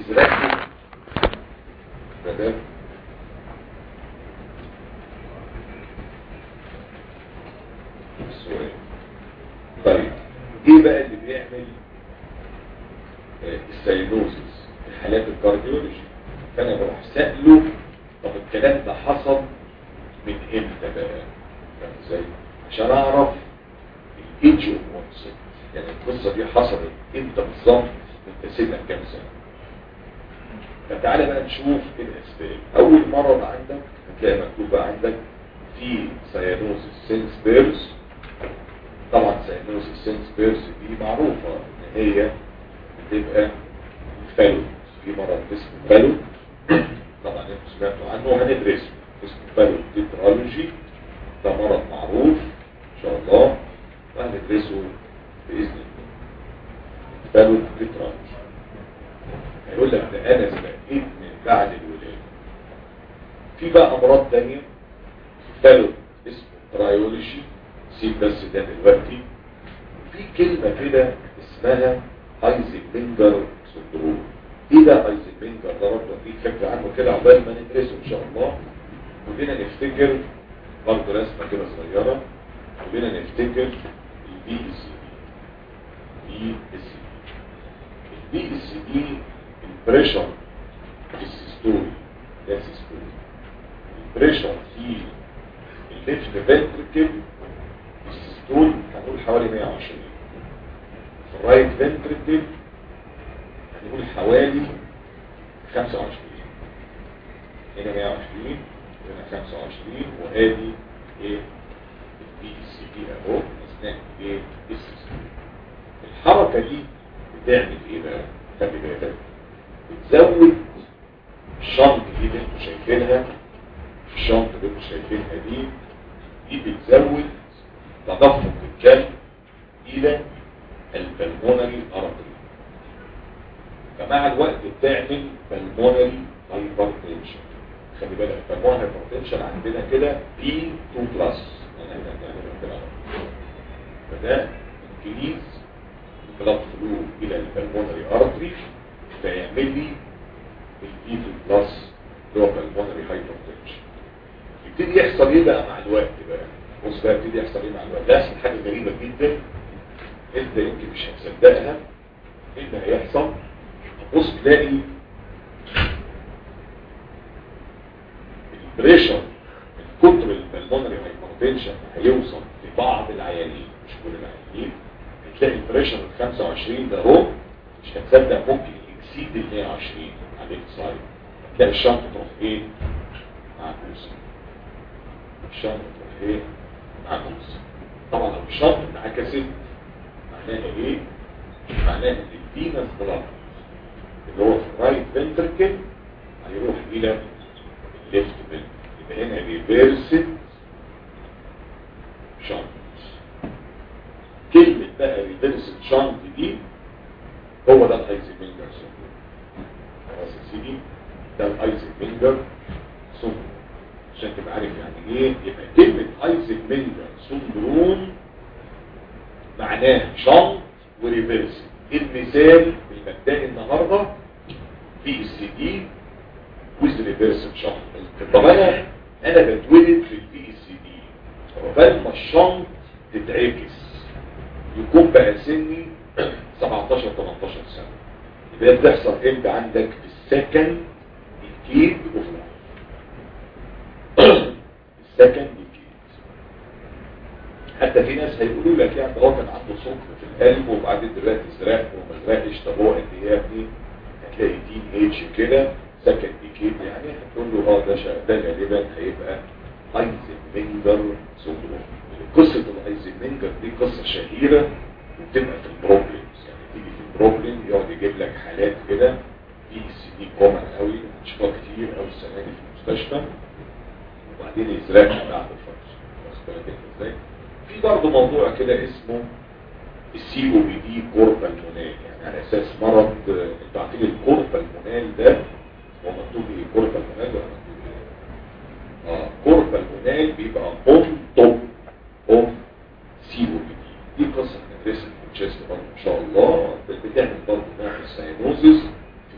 بليز ركز تمام السؤال طيب ايه بقى اللي بيعمل آه، السيلوزيس في حالات الكارديولوجي فانا بروح سأله طب الكلام ده حصل من امتى بقى فاهم ازاي عشان اعرف الايدج اوف اونست يعني القصه دي حصلت امتى بالظبط انت سنك كام سنه فتعالى بقى نشوف ايه الاسباب اول مرض عندك هتلاقي مكتوب بقى عندك في سيانوزيس سينس بيرز طبعا سيانوزيس سينس بيرز دي معروفه ان هي بتبقى فالو في مرض اسمه فالو طبعا انتوا سمعتوا عنه وهندرسه اسمه فالو تيترالوجي ده مرض معروف ان شاء الله وهندرسه باذن الله فالو تيترالوجي هيقول لك ده انا استقيت من بعد الولاده في بقى امراض تانية في فالو اسمه ترايولوجي سيب بس ده دلوقتي في كلمة كده اسمها هايزنبنجر سندروم ايه ده هايزنبنجر ده برضه في فكرة عنه كده عقبال ما ندرسه ان شاء الله كلنا نفتكر برضه رسمة كده صغيرة كلنا نفتكر البي اس دي بي اس دي البي اس دي البريشر في السيستول ده السيستول البريشر في الليفت فنتركل السيستول هنقول حوالي 120 في الرايت فنتركل هنقول حوالي 25 هنا 120 هنا 25 وادي ايه البي سي بي اهو اثناء ايه السيستول الحركه دي بتعمل ايه بقى خلي بالك بتزود الشنط دي اللي انتوا شايفينها الشنط اللي انتوا شايفينها دي دي بتزود تدفق الدم الى البلمونري ارتري فمع الوقت بتعمل بلمونري هايبرتنشن خلي بالك البلمونري هايبرتنشن عندنا كده بي 2 بلس يعني احنا بنعملها كده على طول. فده انكريز البلاد فلو الى البلمونري ارتري فيعمل لي البي 2 بلس اللي هو بالمونري هايبرتنشن يبتدي يحصل ايه بقى مع الوقت بقى بص بقى يبتدي يحصل ايه مع الوقت ده يحصل حاجه غريبه جدا انت يمكن مش هتصدقها ايه اللي هيحصل بص تلاقي البريشر من كتر البلمونري هايبرتنشن هيوصل لبعض العيانين مش كل العيانين هتلاقي البريشر ال 25 ده اهو مش هتصدق ممكن يكسيد ال 120 على الاتصال تلاقي الشنطه تروح ايه معكوسه الشنطه تروح ايه معكوسه طبعا لو الشنطه انعكست معناها ايه معناها ان الفينس بلاد اللي هو في الرايت فنتركل هيروح الى الليفت فنتركل يبقى هنا ريفيرسد شنط كلمة بقى ريفيرسد شنط دي هو ده الايزنبنجر سندروم خلاص يا سيدي ده الايزنبنجر سندروم عشان تبقى عارف يعني ايه يبقى كلمة ايزنبنجر سندروم معناه شنط وريفيرس المثال المبدئي النهارده في السي دي ويز ريفيرس شنط طب انا انا بتولد في البي اس دي عقبال ما الشنط تتعكس يكون بقى سني 17 18 سنه يبقى بتحصل امتى عندك في السكند ديكيد اوف لايف السكند ديكيد حتى في ناس هيقولوا لك يعني هو كان عنده ثقب في القلب وبعدين دلوقتي زرق وما زرقش طب هو قد ايه يا ابني هتلاقي تين ايج كده سكند ديكيد يعني هتقول له اه ده شا- ده غالبا هيبقى ايزنبنجر سندروم قصه الايزنبنجر دي قصه شهيره وبتبقى في البروبلمز يعني تيجي في البروبلم يقعد يجيب لك حالات كده دي اس دي كومن قوي بنشوفها كتير قوي السنه دي في المستشفى وبعدين يزرقها بعد فتره واخد بالك انت ازاي؟ في برضه موضوع كده اسمه السي او بي دي كوربا المونال يعني على اساس مرض آه، انتوا عارفين الكوربا المونال ده هو مكتوب ايه كوربا المونال ولا مكتوب ايه؟ اه كوربا المونال بيبقى اون توب اوف سي او بي دي دي قصه بندرسها في التشيست برضه ان شاء الله بتعمل برضه نوع الساينوزيس في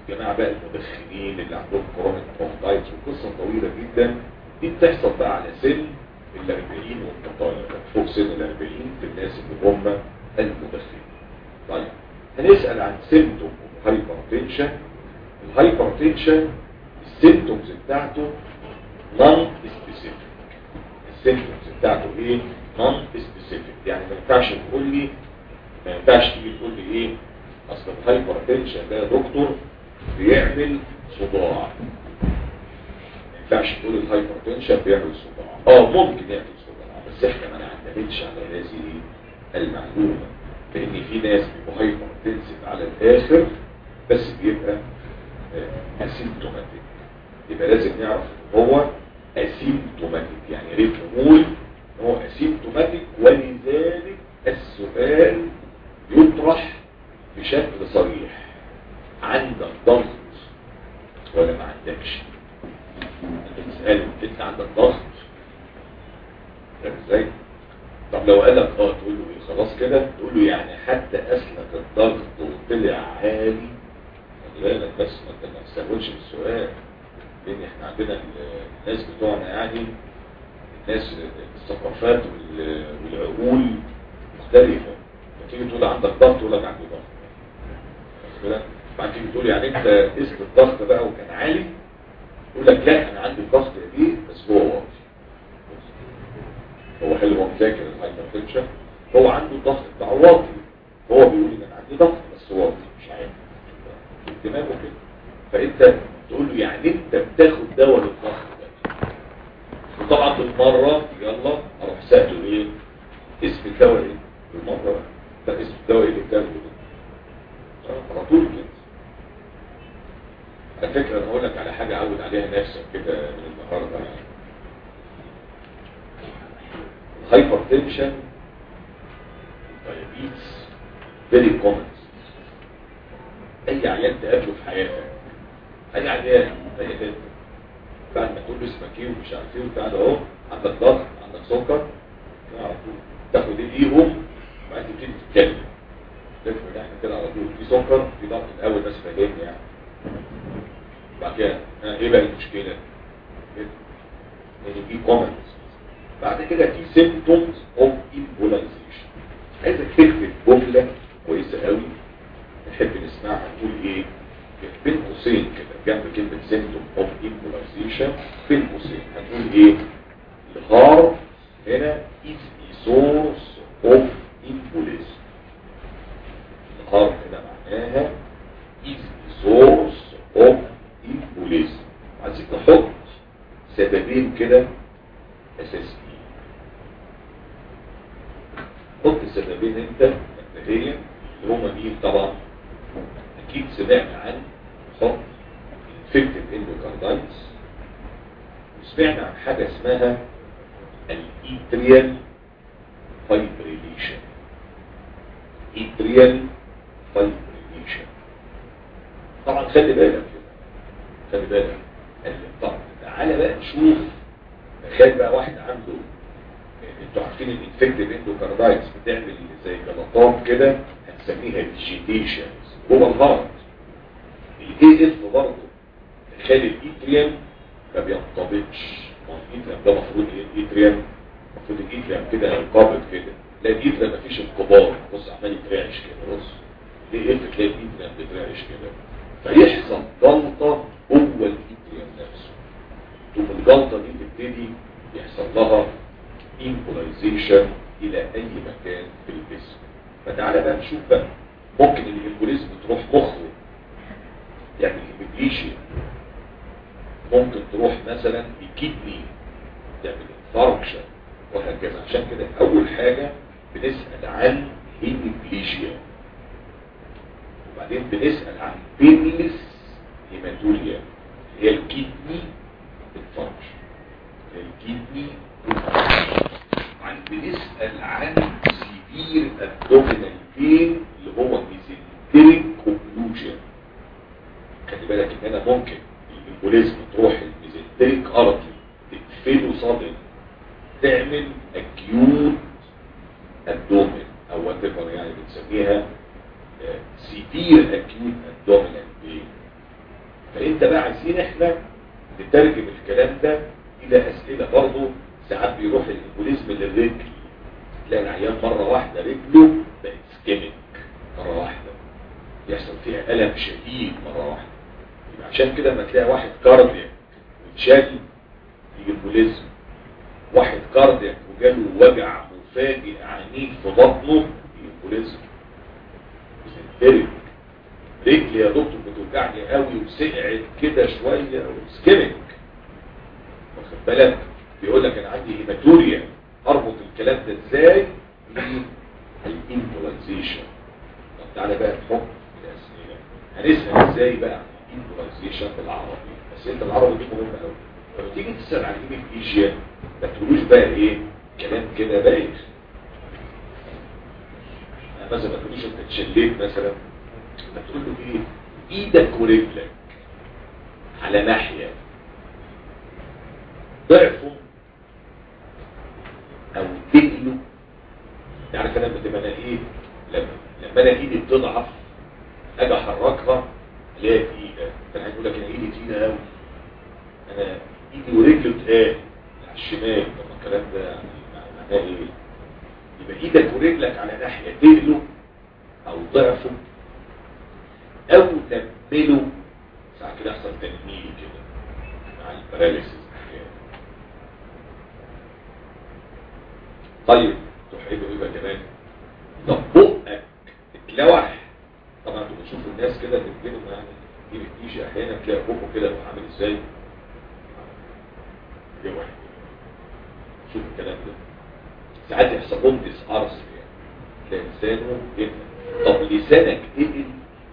الجماعة بقى المدخنين اللي عندهم كورونا برونكايتس وقصة طويلة جدا دي بتحصل بقى على سن ال 40 والطالع فوق سن ال 40 في الناس اللي هم المدخنين طيب هنسأل عن سيمتوم هايبرتنشن الهايبرتنشن السيمتومز بتاعته نون سبيسيفيك السيمتومز بتاعته ايه نون سبيسيفيك يعني ما ينفعش تقول لي ما ينفعش تيجي تقول لي ايه اصل الهايبرتنشن ده يا دكتور بيعمل صداع ما ينفعش تقول الهايبرتنشن بيعمل صداع اه ممكن يعمل صداع بس احنا ما نعتمدش على هذه المعلومه لان في ناس بيبقوا هايبرتنسيف على الاخر بس بيبقى اسيمتوماتيك يبقى لازم نعرف ان هو اسيمتوماتيك يعني ريت نقول ان هو اسيمتوماتيك ولذلك السؤال يطرح بشكل صريح عندك ضغط ولا ما عندكش انت تسأله انت عندك ضغط فاهم ازاي طب لو قال لك اه تقول له ايه خلاص كده تقول له يعني حتى اسلك الضغط وطلع عالي خلي بالك بس ما انت ما تستهونش بالسؤال لان احنا عندنا الناس بتوعنا يعني الناس الثقافات والعقول مختلفة فتيجي تقول عندك ضغط تقول لك عندي ضغط بعد كده تقول يعني انت قست الضغط بقى وكان عالي يقول لك لا انا عندي الضغط دي بس هو واطي هو حلو هو مذاكر الهايبرتنشن هو عنده الضغط بتاعه واطي هو بيقول لي انا عندي ضغط بس واطي مش عارف دماغه كده فانت تقول له يعني انت بتاخد دواء للضغط ده وطبعا بالمره يلا اروح ساله ايه اسم الدواء ايه بالمره ده اسم الدواء ايه اللي بتاخده ده على طول كده على فكره انا هقول لك على حاجه عود عليها نفسك كده من النهارده يعني الهايبرتنشن diabetes very common اي عيان تقابله في حياتك اي عيان اي حته بعد ما تقول له اسمك ايه ومش عارف ايه وبتاع ده اهو عندك ضغط عندك سكر على طول تاخد ايديهم وبعدين تبتدي تتكلم تفهم احنا كده على طول في سكر في ضغط الاول بس فاهمني يعني بعد كده ايه بقى المشكله؟ يعني في كومنتس بعد كده في symptoms of immobilization عايزك تكتب جملة كويسة قوي نحب نسمعها نقول ايه بين قوسين كده جنب كلمة symptom of immobilization بين قوسين هنقول ايه الغار هنا is a source of embolism الغار هنا معناها is a source of embolism عايزين نحط سببين كده اساسيين حط السببين انت مبدئيا اللي هما مين طبعا اكيد سمعنا عن حط infected endocarditis وسمعنا عن حاجة اسمها الايتريال fibrillation ايتريال fibrillation طبعا خلي بالك كده خلي بالك طب تعالى بقى نشوف تخيل بقى واحد عنده انتوا عارفين الانفكتيف اندوكاردايتس بتعمل زي جلطات كده هنسميها ديجيتيشنز جوه الهارت الاي اف برضه تخيل الايتريم ما بينقبضش ما الايتريم ده المفروض ايه الايتريم المفروض الايتريم كده ينقبض كده لا الايتريم مفيش انقباض بص عمال يترعش كده بص الاي اف تلاقي الايتريم بيترعش كده فيحصل جلطه جوه الايتريم نفسه ثم الجلطه دي تبتدي يحصل لها ايمبولايزيشن الى اي مكان في الجسم فتعالى بقى نشوف بقى ممكن الامبوليزم تروح مخه يعني هيموبليشيا ممكن تروح مثلا الكدني تعمل انفاركشن وهكذا عشان كده اول حاجة بنسأل عن هيموبليشيا وبعدين بنسأل عن بينلس هيماتوريا هي الكدني انفاركشن الكدني عن بنسأل عن سيفير ابدومينال بين اللي هو ميزنتريك اوبلوجن خلي بالك ان انا ممكن الامبوليزم تروح الميزنتريك ارتي تقفله صادم تعمل اكيوت ابدومين او وات يعني بنسميها سيفير اكيوت ابدومينال بين انت بقى عايزين احنا نترجم الكلام ده الى اسئله برضه ساعات بيروح الامبوليزم للرجل تلاقي العيان مره واحده رجله بقت سكيميك مره واحده يحصل فيها الم شديد مره واحده يبقى عشان كده لما تلاقي واحد كاردياك واتشال يجي امبوليزم واحد كاردياك وجاله وجع مفاجئ عنيف في بطنه يجي امبوليزم رجل رجلي يا دكتور بتوجعني قوي وسقعت كده شويه وسكيميك واخد بالك بيقول لك انا عندي هيماتوريا اربط الكلام ده ازاي بالانفلانزيشن طب تعالى بقى نحط الاسئله هنسال ازاي بقى عن الانفلانزيشن بالعربي بس انت العربي دي مهمه قوي لما تيجي تسال عن الايميجيا ما تقولوش بقى ايه كلام كده بايخ مثلا ما تقولوش انت اتشليت مثلا ما تقول له ايه ايدك ورجلك على ناحيه ضعفوا او تقلوا يعني انا لما انا ايه لما لما انا ايدي بتضعف اجي احركها الاقيها تقيله كان هيقول لك انا ايدي تقيله قوي انا ايدي ورجلي تقال على الشمال طب الكلام ده يعني معناه ايه يبقى ايدك ورجلك على ناحيه تقلوا او ضعفوا او تملوا ساعات كده يحصل تنميل كده مع الباراليسيس طيب تحب ايه بقى كمان طب بقك اتلوح طبعا انتوا بتشوفوا الناس كده اللي بتجيبوا يعني تجيب التيشة احيانا تلاقي بقه كده عامل ازاي لوح شوف الكلام ده ساعات يحصل لهم ديس ارس يعني تلاقي لسانه جدا طب لسانك تقل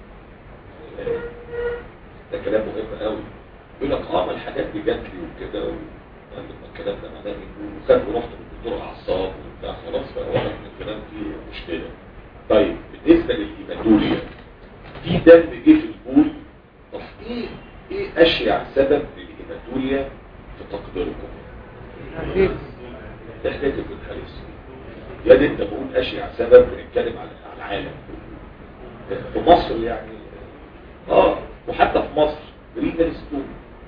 ده كلام مهم قوي يقول لك اه ما الحاجات دي جات لي وكده الكلام ده معناه انه خد ورحت للدكتور اعصاب وبتاع خلاص بقى واضح ان الكلام فيه مشكله طيب بالنسبه للهيماتوريا في دم جه في البول طب ايه ايه اشيع سبب للهيماتوريا في تقديركم؟ ده حكايه الكونفرنس يا دي انت بقول اشيع سبب بنتكلم على العالم في مصر يعني اه وحتى في مصر رينال ستون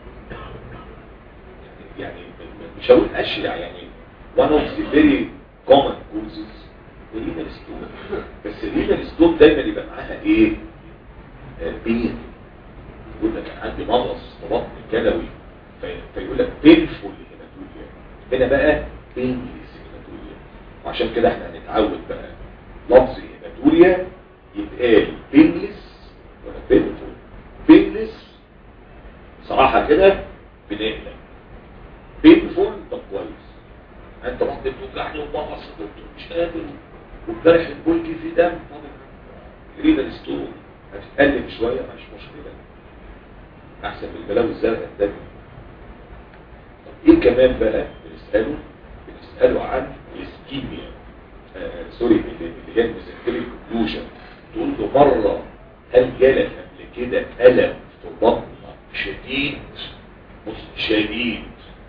يعني مش هقول اشيع يعني one of the very common causes رينال ستون بس الرينال ستون دايما يبقى معاها ايه بين يقول لك انا عندي مغص في بطن كلوي فيقول لك بينفول هيماتوريا هنا بقى بينلس هيماتوريا وعشان كده احنا هنتعود بقى لفظ هيماتوريا يتقال بينلس ولا بينفول بينلس صراحة كده بنقلق بينفول طب كويس انت رحت بتوجعني ومغص دكتور مش قادر وامبارح البولجي في دم طبعا رينا ستون هتتقلب شوية مش مشكلة احسن من البلاوي الزرقاء الدم طب ايه كمان بقى بنسأله بنسأله عن الاسكيميا آه سوري اللي هي الميزنتري كونكلوجن تقول له مرة هل جالك قبل كده ألم في بطنك شديد بص شديد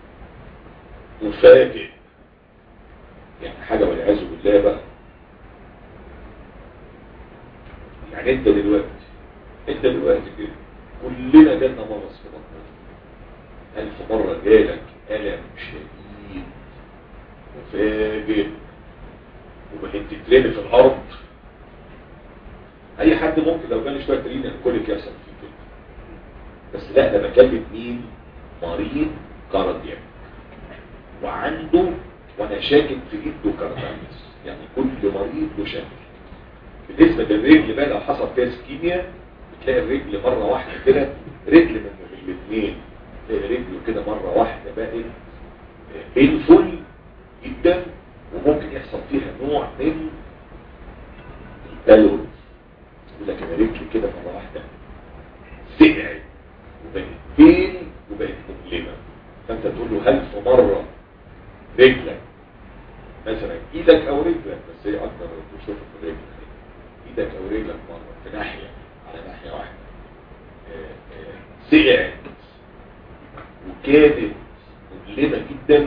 مفاجئ يعني حاجة والعياذ بالله بقى يعني انت دلوقتي انت دلوقتي كده كلنا جالنا مرض في بطننا ألف مرة جالك ألم شديد مفاجئ وبقيت تترمي في الأرض أي حد ممكن لو جالي شوية رينا الكوليك يحصل فيه كده بس لا أنا بكلم مين مريض كاردياك وعنده وانا شاكك في ايده كاردياكس يعني كل مريض له شكل بالنسبة للرجل بقى لو حصل فيها سكيميا بتلاقي الرجل مرة واحدة كده رجل من الاثنين تلاقي رجله كده مرة واحدة بقت بينفول جدا وممكن يحصل فيها نوع من التلوث يقول لك انا رجلي كده مرة واحدة سقعت وبقت بين وبقت مؤلمة فانت تقول له هل في مرة رجلك مثلا ايدك او رجلك بس هي اكتر بتشوف في الرجل ايدك او رجلك مرة في ناحية على ناحية واحدة سقعت وكانت مؤلمة جدا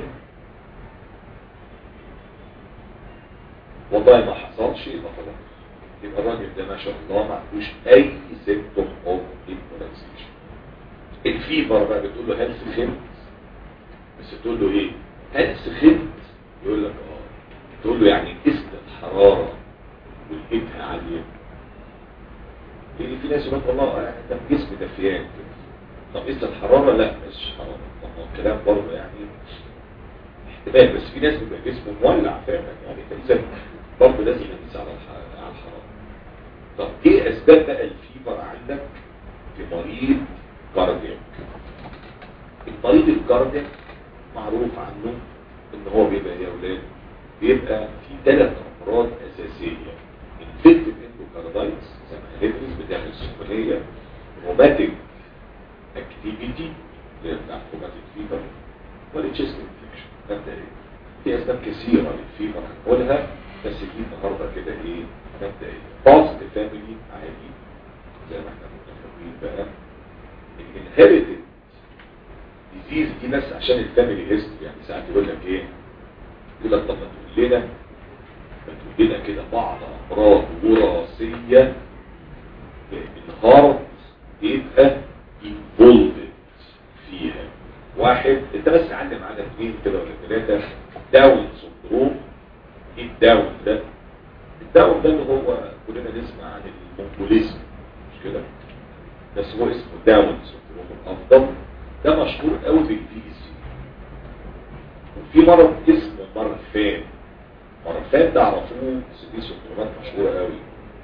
والله ما حصلش يبقى خلاص يبقى الراجل ده ما شاء الله ما عندوش اي سيمتوم اوف امبولانسيشن الفيبر بقى بتقول له هل سخنت بس تقول له ايه هل سخنت يقول لك اه تقول له يعني قست الحرارة ولقيتها عالية لان في ناس يقول لك والله يعني ده جسم دفيان كده طب قست الحرارة لا مش حرارة طب ما هو الكلام برضه يعني احتمال بس في ناس بيبقى جسمه مولع فعلا يعني فاذا برضه لازم نقيس على الح- على الحرارة طب ايه اسباب بقى الفيبر عندك في مريض كاردياك المريض الكاردياك معروف عنه ان هو بيبقى يا اولاد بيبقى في ثلاث امراض اساسيه انفكتيف اندوكاردايتس زي ما هندرس بتعمل سخونيه روماتيك اكتيفيتي اللي هي بتاع روماتيك فيبر والتشيست انفكشن مبدئيا في اسباب كثيره للفيبر هنقولها بس دي النهارده كده ايه مبدئيا باست فاميلي عادي زي ما احنا متفقين بقى الانهيرتد ديزيز دي بس عشان الفاميلي هيستوري يعني ساعات يقول لك ايه يقول لك طب ما تقول لنا ما تقول لنا كده بعض امراض وراثيه الهارت يبقى انفولد فيها واحد انت بس عندي معانا اثنين كده ولا ثلاثه داون سندروم ايه الداون ده الداون ده اللي هو كلنا نسمع عن المونجوليزم مش كده بس هو اسمه داون سندروم الافضل ده مشهور قوي بالبي سي وفي مرض اسمه مرفان مرفان ده عرفوه بس دي سندرومات مشهوره قوي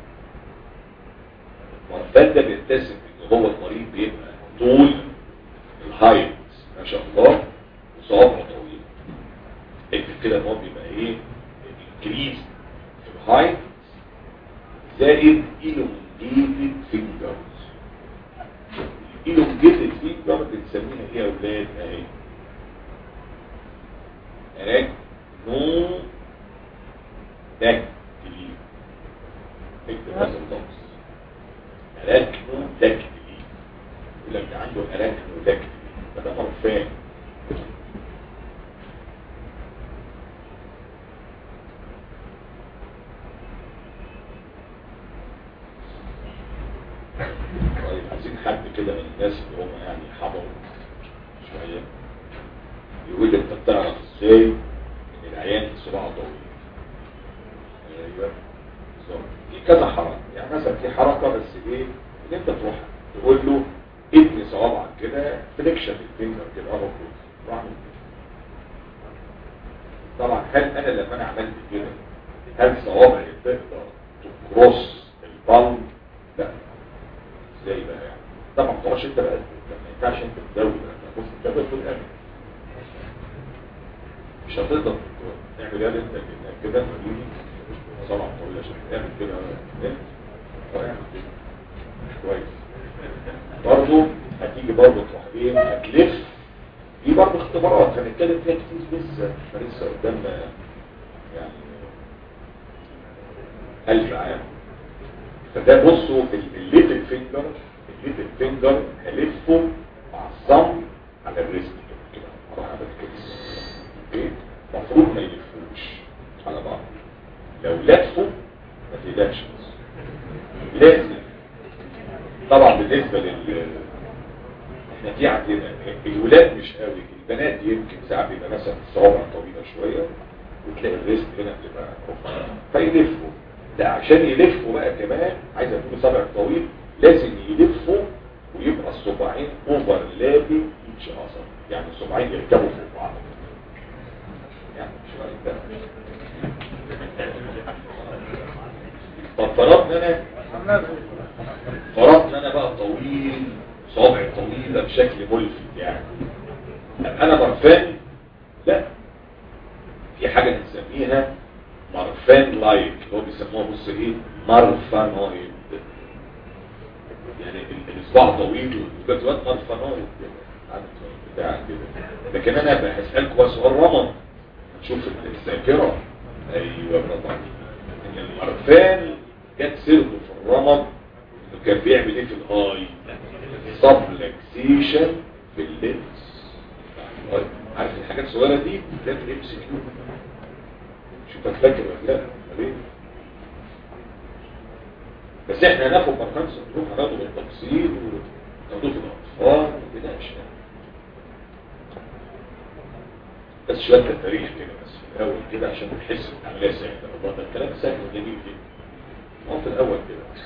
مرفان ده بيتسم ان هو المريض بيبقى طول الهايت ما شاء الله وصوابعه طويله اكتب كده ان هو بيبقى ايه انكريز في الهايت زائد elongated fingers elongated finger بنسميها ايه يا اولاد اهي اراكنو داكتلي اكتب هذا اللفظ اراكنو داكتلي يقول لك ده عنده اراكنو داكتلي فده مرفان طيب عايزين حد كده من الناس اللي هم يعني حضروا شوية يقول لي انت بتعرف ازاي ان العيان صباعه طويل ايوه بالظبط. في كذا حركة يعني مثلا في حركة بس ايه ان انت تروح تقول له ابني صوابعك كده فليكشن الفينجر كده اهو كده واعمل كده طبعا هل انا لما انا عملت كده هل صوابعي تقدر تكروس البالم لا ازاي بقى يعني طبعا ما تقعدش انت بقى ما ينفعش انت تزود بص انت بقى تقول انا مش هتقدر تعمل ايه انت كده كده مريض طبعا طويل عشان تعمل كده ايه اه اعمل كده كويس برضه هتيجي برضه تروح ايه هتلف دي برضه اختبارات هنتكلم فيها كتير لسه احنا لسه قدامنا يعني ألف عام فده بصوا الليتل فينجر الليتل فينجر هلفه مع الصم على الريست كده اروح اعمل كده اوكي المفروض ما يلفوش على بعض لو لفوا ما تقلقش لازم طبعا بالنسبه لل احنا في عندنا الولاد مش قوي البنات يمكن ساعات بيبقى مثلا الصوابع طويله شويه وتلاقي الريست هنا بتبقى رفيعه فيلفوا ده عشان يلفوا بقى كمان عايز اقول صابع طويل لازم يلفوا ويبقى الصباعين اوفر لابي ايتش اثر يعني الصباعين يركبوا فوق بعض يعني مش رأيك ده طب فرضنا انا فرضنا انا بقى طويل صابع طويلة بشكل ملفت يعني انا مرفان لا في حاجة نسميها مرفان لايك اللي هو بيسموها بص ايه مرفانويد يعني ال- الاصبع طويل والجدوات مرفانويد عارف بتاع كده لكن انا بقى هسألكم بقى سؤال رمض نشوف الذاكرة ايوه برافو عليك ان المرفان جت سيرته في الرمض انه كان بيعمل ايه في الاي سبلكسيشن في اللينس طيب، عارف الحاجات الصغيره دي ده في الام سي كيو شوف فاكر ولا لا ليه؟ بس احنا هناخد مركان صندوق هناخده بالتفصيل وناخده في الاطفال وكده بس شويه تاريخ كده بس في الاول كده عشان تحس بالعمليه سهله والله ده الكلام سهل وجميل جدا هو في الاول كده بس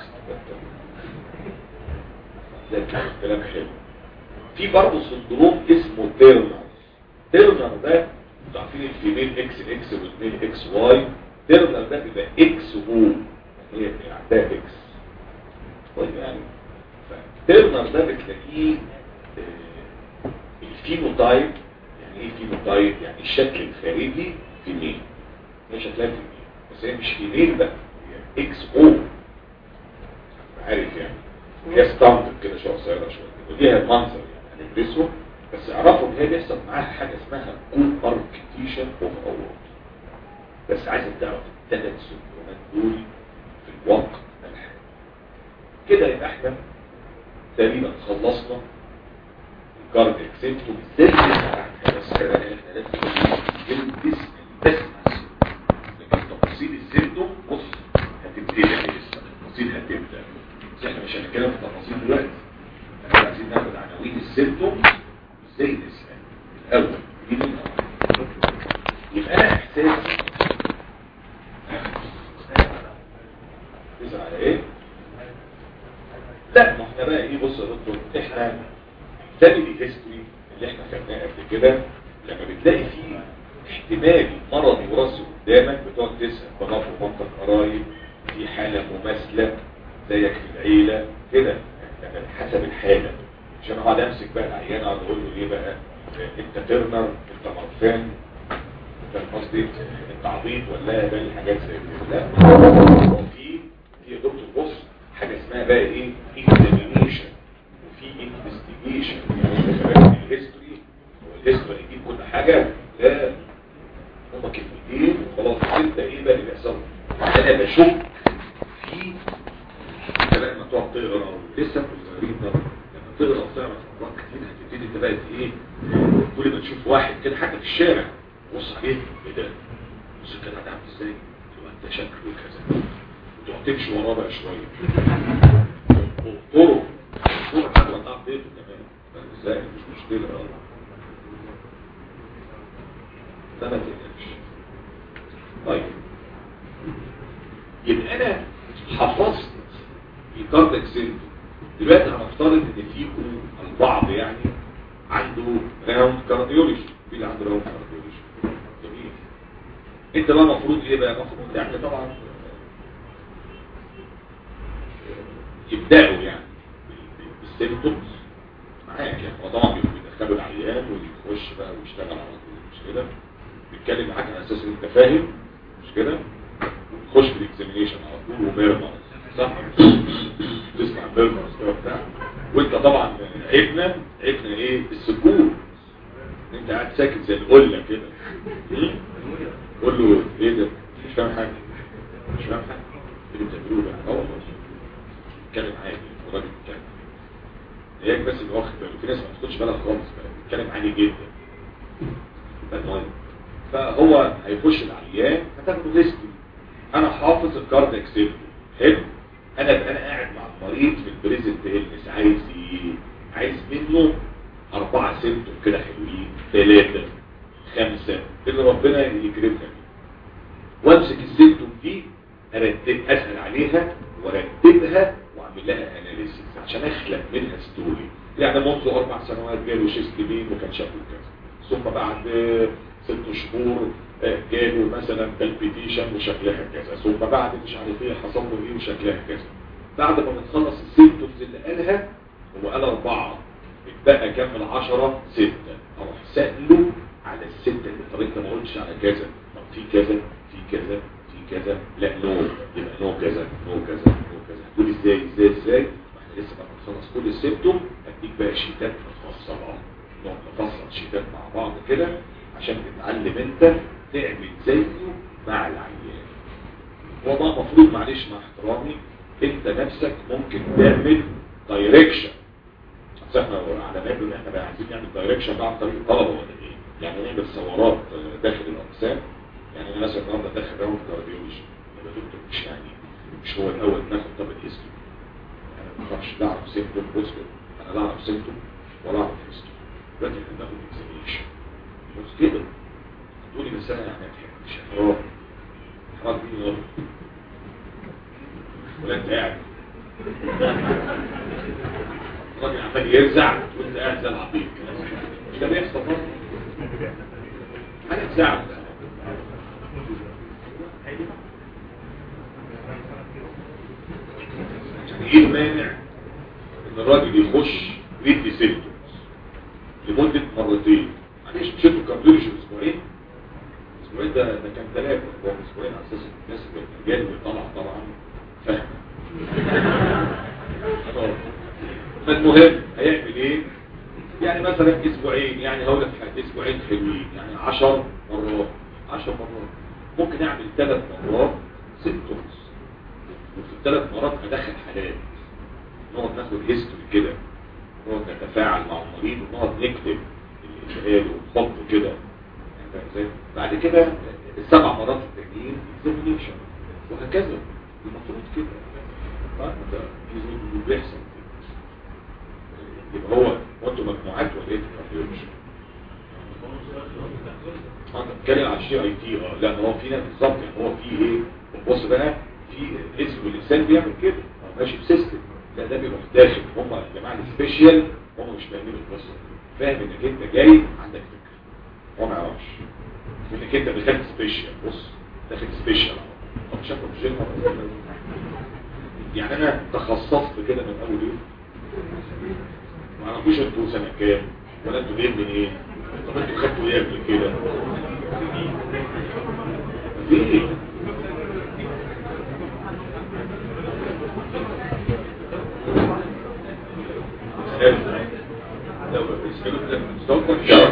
ده كان كلام حلو في برضه سندروم اسمه تيرنر تيرنر ده انتوا عارفين الفيميل اكس اكس والميل اكس واي تيرنر ده بيبقى اكس او هي عندها اكس طيب يعني تيرنر ده بتلاقيه آه، الفينوتايب يعني ايه فينوتايب يعني الشكل الخارجي فيميل هي شكلها فيميل بس هي مش فيميل بقى هي اكس او عارف يعني هي ستاندر كده شويه قصيره شويه وليها المنظر يعني هندرسه بس اعرفوا ان هي بيحصل معاها حاجه اسمها كو اركتيشن اوف اورد بس عايز تعرف الثلاث سندرومات دول في الوقت الحالي كده يبقى احنا تقريبا خلصنا الكاردياك سيمتوم ازاي نسمع بس كده احنا لازم نلبس بس لكن تفاصيل السيمتوم بص هتبتدي يعني لسه التفاصيل هتبدا بس احنا مش هنتكلم في التفاصيل دلوقتي احنا عايزين ناخد عناوين السيمتوم ازاي نسمع الاول دي من يبقى انا احساسي تسأل على ايه لا ما احنا بقى ايه بص يا دكتور احنا فاميلي هيستوري اللي احنا خدناه قبل كده لما بتلاقي فيه احتمال مرض وراثي قدامك بتقعد تسال بابا ومامتك قرايب في حاله مماثله زيك في العيله كده يعني حسب الحاله عشان اقعد امسك بقى العيان اقعد اقول له ايه بقى انت ترنر انت مرفان فاهم قصدي انت عبيط ولا ده الحاجات زي كده لا هو في في يا دكتور بص حاجه اسمها بقى ايه اكزامينيشن وفي انفستيجيشن يعني انت كمان الهيستوري والهيستوري يجيب كل حاجه لا هما كلمتين وخلاص انت ايه بقى اللي بيحصل انا بشك في انت بقى لما تقعد تقرا لسه في الصغيرين ده لما تقرا وتعرف امراض كتير هتبتدي انت بقى ايه كل ما تشوف واحد كده حتى في الشارع بص عليه ايه ده بص الكلام ده عامل ازاي تبقى انت شكله كذا وتقعد تمشي وراه بقى شويه طرق طرق حتى ما تعرف بيته كمان فاهم ازاي مش مشكله اه ده ما تقلقش طيب يبقى انا حفظت الكاردياك سيمتوم دلوقتي هنفترض ان فيكم البعض يعني عنده راوند كارديولوجي في اللي عنده راوند كارديولوجي جميل انت بقى المفروض ايه بقى المفروض يعني طبعا يبداوا يعني بالسيمتومز معاك يعني هو طبعا بيدخلوا العيان ويخش بقى ويشتغل على طول مش كده بيتكلم معاك على اساس ان انت فاهم مش كده وتخش في الاكزامينيشن على طول وميرمر صح تسمع ميرمر كده بتاع وانت طبعا عيبنا عيبنا ايه السكون انت قاعد ساكت زي القله كده قول له ايه ده مش فاهم حاجه مش فاهم حاجه اللي بتعملوه ده اه والله بيتكلم عادي الراجل بيتكلم هيك بس اللي واخد باله في ناس ما بتاخدش بالها خالص بقى بيتكلم عادي جدا المهم فهو هيخش العيان هتاخده هيستوري انا حافظ الكاردياك سيفتي حلو انا بقى انا قاعد مع المريض في البريزنت هيلنس عايز ايه عايز منه اربعة سيمتوم كده حلوين ثلاثة خمسة اللي ربنا يكرمنا بيه وامسك السيمتوم دي ارتب اسال عليها وارتبها واعمل لها اناليسيس عشان اخلق منها ستوري يعني منذ اربع سنوات جاله شيست بين وكان شكله كذا ثم بعد ست شهور جاله مثلا بالبيتيشن وشكلها كذا ثم بعد مش عارف ايه حصل له ايه وشكلها كذا بعد ما بنخلص السيمتومز اللي قالها هو قال اربعه اتبقى كام من عشرة ستة اروح سأله على الستة اللي طب انت ما قلتش على كذا طب في كذا في كذا في كذا لا نو يبقى نو كذا نو كذا نو كذا تقول ازاي ازاي ازاي ما احنا لسه بقى بنخلص كل السيمتوم هديك بقى شيتات مفصلة نقعد نفصل شيتات مع بعض كده عشان تتعلم انت تعمل زيه مع العيان وده المفروض معلش مع احترامي انت نفسك ممكن تعمل دايركشن احنا على بالنا ان احنا بقى عايزين نعمل دايركشن بقى عن طريق الطلبه ولا ايه يعني نعمل ثورات داخل الاقسام يعني انا مثلا النهارده داخل راوند كارديولوجي يبقى دكتور مش يعني مش هو الاول ناخد طب الهيستوري انا ما بعرفش لا اعرف سيمتوم بوزيتيف انا لا اعرف سيمتوم ولا اعرف هيستوري دلوقتي احنا بناخد اكزامينشن بس كده تقولي بس انا يعني مش حرام حرام دي غلط ولا انت قاعد الراجل عمال يرزع وانت قاعد زي العبيط مش ده بيحصل برضه حاجه تزعل يعني ايه المانع ان الراجل يخش ويدي سيمتومز لمده مرتين معلش مش انتوا كملوش اسبوعين اسبوعين ده ده كان ثلاثه هو اسبوعين على اساس الناس اللي اللي طالعه طبعا فاهمه فالمهم هيعمل ايه يعني مثلا اسبوعين يعني هقول لك حاجه اسبوعين حلوين يعني 10 مرات 10 مرات ممكن اعمل ثلاث مرات سيمتومز وفي الثلاث مرات ادخل حالات نقعد ناخد هيستوري كده نقعد نتفاعل مع المريض ونقعد نكتب الاشعال ونحط كده يعني فاهم ازاي؟ بعد كده السبع مرات التانيين اكزامينيشن وهكذا المفروض كده طيب ده بيحصل كده. يبقى هو وانتوا مجموعات ولا ايه الكارديولوجي؟ انا بتكلم على الشي اي تي اه لا هو في ناس بالظبط يعني هو في ايه بص بقى في اسم الانسان بيعمل كده هو ماشي بسيستم لا ده بيروح داخل هم يا جماعه السبيشال هم مش فاهمين القصه فاهم انك انت جاي عندك فكره هو ما يعرفش انك انت دخلت سبيشال بص داخل سبيشال طب شكله مش يعني انا تخصصت كده من اول يوم ما اعرفوش انتوا سنه كام ولا انتوا جايين من ايه طب انتوا خدتوا ايه قبل كده ليه لو بيسألوا لك مستوى شهر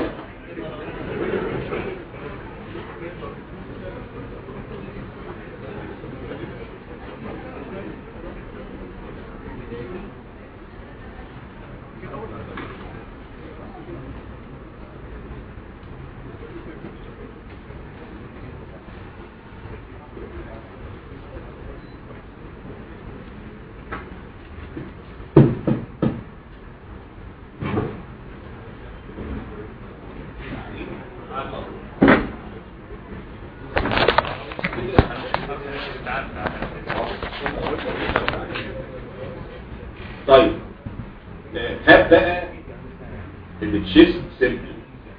طيب آه، هات بقى التشيست سيمبل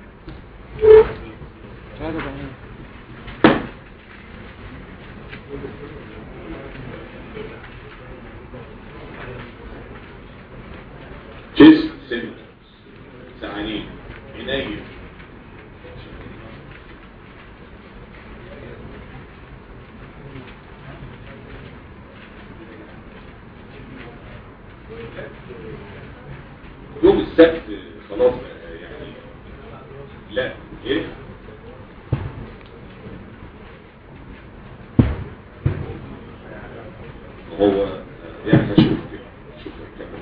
تشيست سيمبل سعانين عناية يوم السبت خلاص بقى يعني لا ايه هو يعني هشوف كده شوف الكلام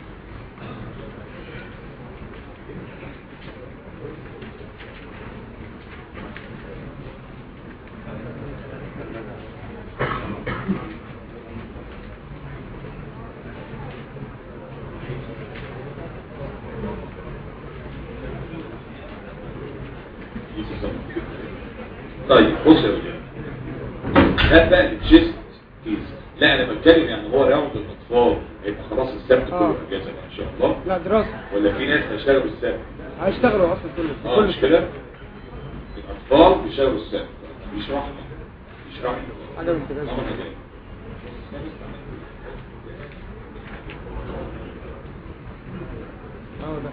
طيب بص يا ولاد هات بقى التشيست كيس لا انا بتكلم يعني هو راوند الاطفال هيبقى خلاص السبت كله آه. اجازه بقى ان شاء الله لا دراسة ولا في ناس هيشتغلوا السبت هيشتغلوا اصلا كله اه كل مش كده الاطفال بيشتغلوا السبت بيشرح بيشرح حاجة من كده آه، كده. اه ده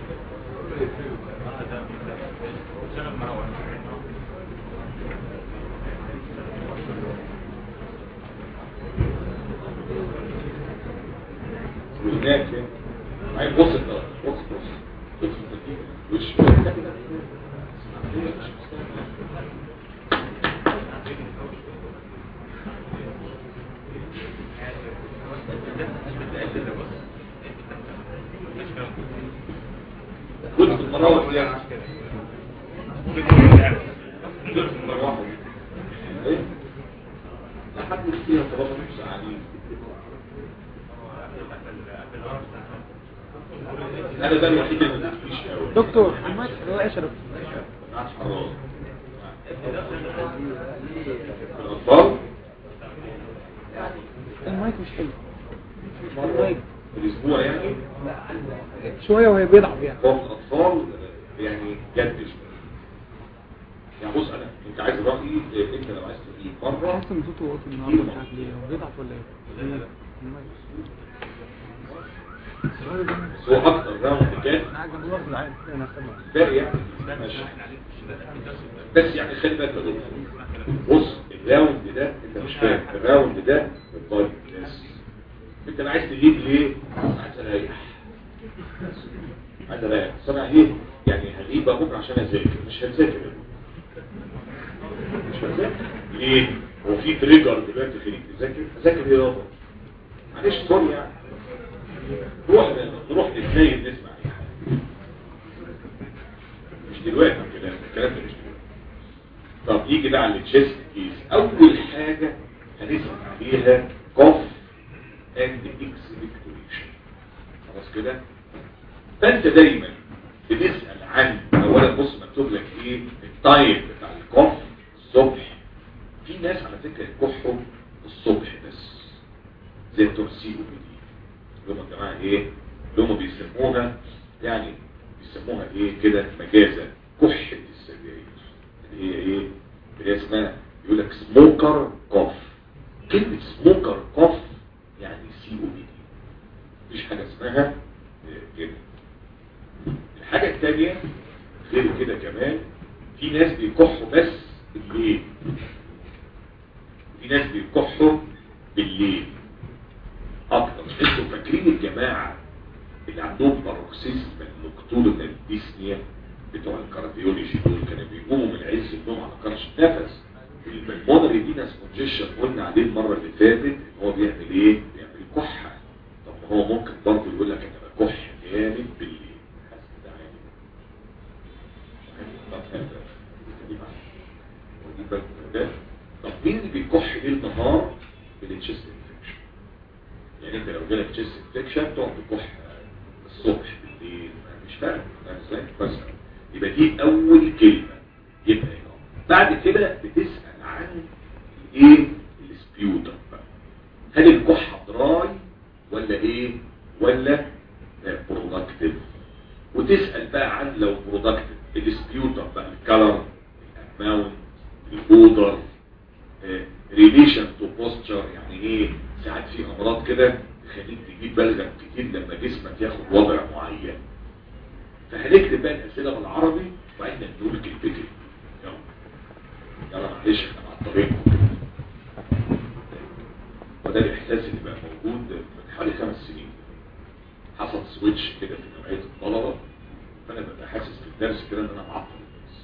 وهناك فين عايز بص بقى بص بص بص وش كده كده كنت في المراوح يعني كنت في المراوح ايه لحد فيها طلبة مساعدين انا ده الوحيد اللي ما فيش قوي دكتور المايك هو ايش يا دكتور معاش حرام الاطفال المايك مش حلو المايك في الاسبوع يعني شوية وهي بيضعف يعني هو في الاطفال يعني جد شويه يعني بص انا انت عايز رايي إيه، انت لو عايز تجيب مره حاسس ان صوته واطي النهارده مش عارف ليه هو بيضعف ولا ايه؟ المايك بس هو اكتر راوند كان انا عايز اقول لك العادي انا سامع باقي يعني ماشي بس يعني خلي بالك يا دكتور بص الراوند ده انت مش فاهم الراوند ده بالطالب الناس انت لا عايز تجيب ليه عايز اريح عايز اريح بس انا ايه يعني هجيب بقى بكره عشان اذاكر مش هتذاكر مش هتذاكر ليه هو في تريجر دلوقتي خليك تذاكر اذاكر ايه يابا معلش سوري يعني روح نروح نتنين نسمع اي حاجه مش دلوقتي الكلام الكلام ده مش دلوقتي طب يجي بقى على التشيست كيس اول حاجه هنسمع عليها كوف اند اكسبكتوريشن خلاص كده فانت دايما بتسال عن اولا بص مكتوب لك ايه التايم بتاع الكوف الصبح في ناس على فكره يكحوا الصبح بس زي التورسيل دي اللي هم يا جماعه ايه اللي هم بيسموها يعني بيسموها ايه كده مجازا كحة السجاير اللي هي ايه اللي هي اسمها يقول لك سموكر كوف كلمة سموكر كوف يعني سي او بي دي مفيش حاجة اسمها آه، كده الحاجة الثانية غير كده كمان في ناس بيكحوا بس بالليل في ناس بيكحوا بالليل اكتر انتوا فاكرين الجماعة اللي عندهم باروكسيزم نوكتورنال ديسنيا بتوع الكارديولوجي دول كانوا بيقوموا من عز النوم على كرش نفس البلمونري فينس كونجيشن قلنا عليه المرة اللي فاتت ان هو بيعمل ايه؟ بيعمل كحة طب ما هو ممكن برضه يقول لك انا بكح جامد بالليل حاسس ده عادي طب حلو. دي معايا. ودي بالك من ده. طب مين اللي بيكح ليل نهار بالتشيست انفكشن يعني انت لو جالك تشيست انفكشن تقعد تكح الصبح بالليل مش فاهم فاهم ازاي بس يبقى دي اول كلمه يبقى هنا بعد كده بتسال عن ايه السبيوتر بقى هل الكحه دراي ولا ايه ولا برودكتيف وتسال بقى عن لو برودكتيف السبيوتر بقى الكلر الاماونت الاودر ريليشن تو بوستشر يعني ايه ساعات في امراض كده تخليك تجيب بلغم كتير لما جسمك ياخد وضع معين فهنكتب بقى الاسئله بالعربي وبعدين نقول كلمتين يلا يلا معلش احنا معطلين وده الاحساس اللي بقى موجود من حوالي خمس سنين حصل سويتش كده في نوعيه الطلبه فانا ببقى حاسس في الدرس كده ان انا معطل الناس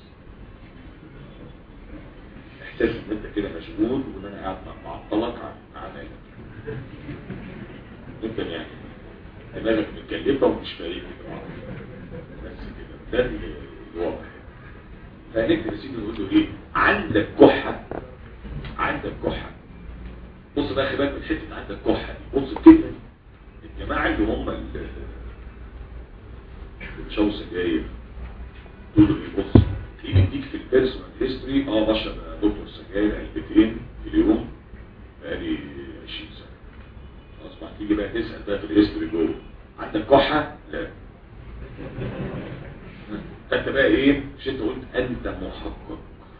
احساس ان انت كده مشغول وان انا قاعد معطلك عن عن علمك ممكن يعني دماغك متكلفه ومش فايق كده بس كده ده اللي واضح فهنكتب يا سيدي نقول له ايه عندك كحه عندك كحه بص بقى خلي بالك من حته عندك كحه دي بص الكلمه دي الجماعه اللي هم ال- اللي بيشربوا سجاير دول اللي بص تلاقيه بيديك في البيرسونال هيستوري اه بشرب يا دكتور سجاير علبتين في اليوم بقالي 20 سنه خلاص بقى تيجي بقى تسال بقى في الهيستوري جوه عندك كحه؟ لا فانت بقى ايه مش انت قلت انت محقق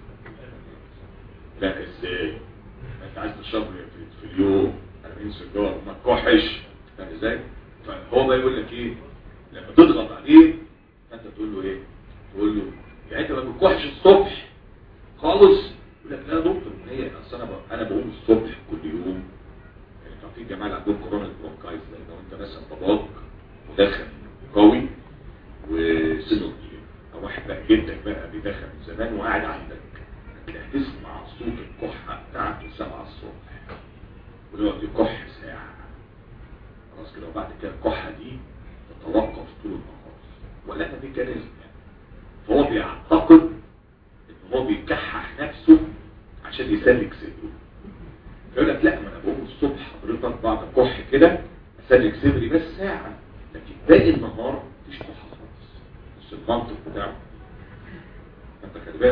لا ازاي انت عايز تشرب في, في اليوم 40 سيجاره ما تكحش فاهم ازاي فهو بقى يقول لك ايه لما تضغط عليه فانت تقول له ايه تقول له يعني انت ما بتكحش الصبح خالص يقول لك لا يا دكتور ما هي اصل انا ب- انا بقوم الصبح كل يوم يعني كان في جماعه اللي عندهم كورونا برونكايتس لو انت مثلا باباك مدخن قوي وسنه كبير او واحد بقى جدك بقى بيدخن من زمان وقاعد عندك هتسمع صوت الكحه بتاعته 7 الصبح ويقعد يكح ساعه خلاص كده وبعد كده الكحه دي تتوقف طول النهار ولا ميكانيزم يعني فهو بيعتقد ان هو بيكحح نفسه عشان يسلك صدره يقول لك لا ما انا بقوم الصبح حضرتك بعد كح كده اسلك صدري بس ساعه لكن باقي النهار مفيش كحه خالص بس المنطق بتاعه انت خلي بالك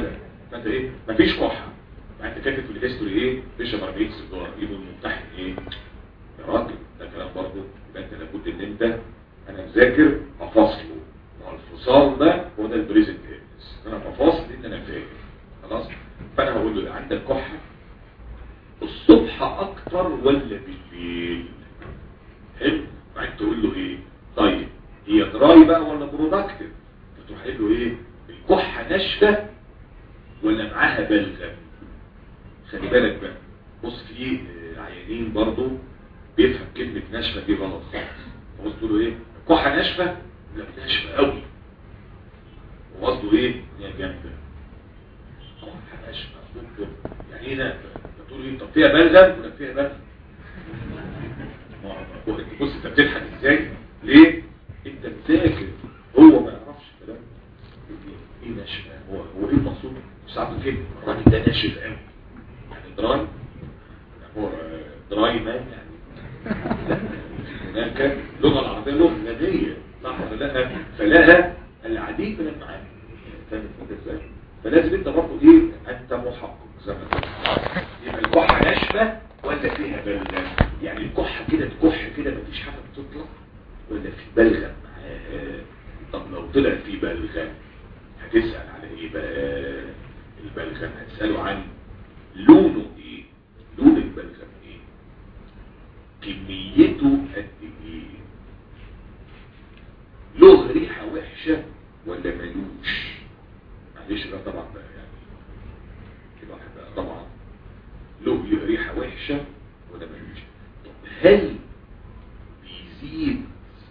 فانت ايه مفيش كحه يعني انت كاتب في الهيستوري ايه بيشرب 40 سيجاره يبقى الممتحن ايه يا راجل ده كلام برضه يبقى انت لابد ان انت انا مذاكر افاصله والفصال ده هو ده البريزنت انا بفاصل ان انا فاهم خلاص فانا هقول له عندك كحه الصبح اكتر ولا بالليل حلو بعدين تقول له ايه طيب هي دراي بقى ولا برودكتيف فتروح قايل له ايه الكحه ناشفه ولا معاها بلغم خلي بالك بقى بص في آه، عيانين برضو بيفهم كلمه ناشفه دي غلط خالص فبص تقول له ايه الكحه ناشفه لا ناشفه قوي وقصده ايه ان هي جامده كحه ناشفه دكتور يعني ايه ده تقول ايه طب فيها بلغم ولا فيها بلغم ما هو انت بص انت بتضحك ازاي ليه انت مذاكر هو ما يعرفش الكلام ايه ناشف هو هو ايه المقصود صعب كده الراجل ده ناشف قوي يعني دراي يعني هو دراي مان يعني لا هناك اللغه العربيه لغه ناديه صح ولا لا فلها العديد من المعاني فاهم انت ازاي فلازم انت برضه ايه انت محقق زي ما تقول يبقى الكحه ناشفه ولا فيها بلغم يعني الكحه كده تكح كده مفيش حاجه بتطلع ولا في بلغم معاها طب لو طلع في بلغم هتسأل على ايه بقى البلغم هتسأله عن لونه ايه لون البلغم ايه كميته قد ايه له ريحة وحشة ولا ملوش معلش بقى طبعا بقى يعني كده واحد بقى طبعا له ريحة وحشة ولا ملوش طب هل بيزيد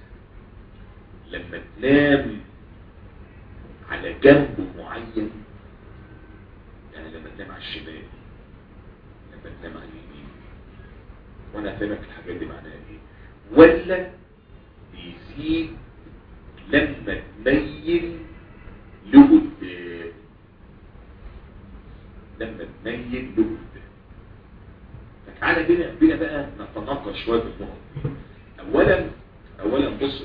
لما تنام على جنب معين يعني لما تنام على الشمال لما تنام على اليمين وانا فاهمك الحاجات دي معناها ايه ولا بيزيد لما تميل لقدام لما تميل لقدام فتعالى بينا بينا بقى نتناقش شويه في النقط دي اولا اولا بص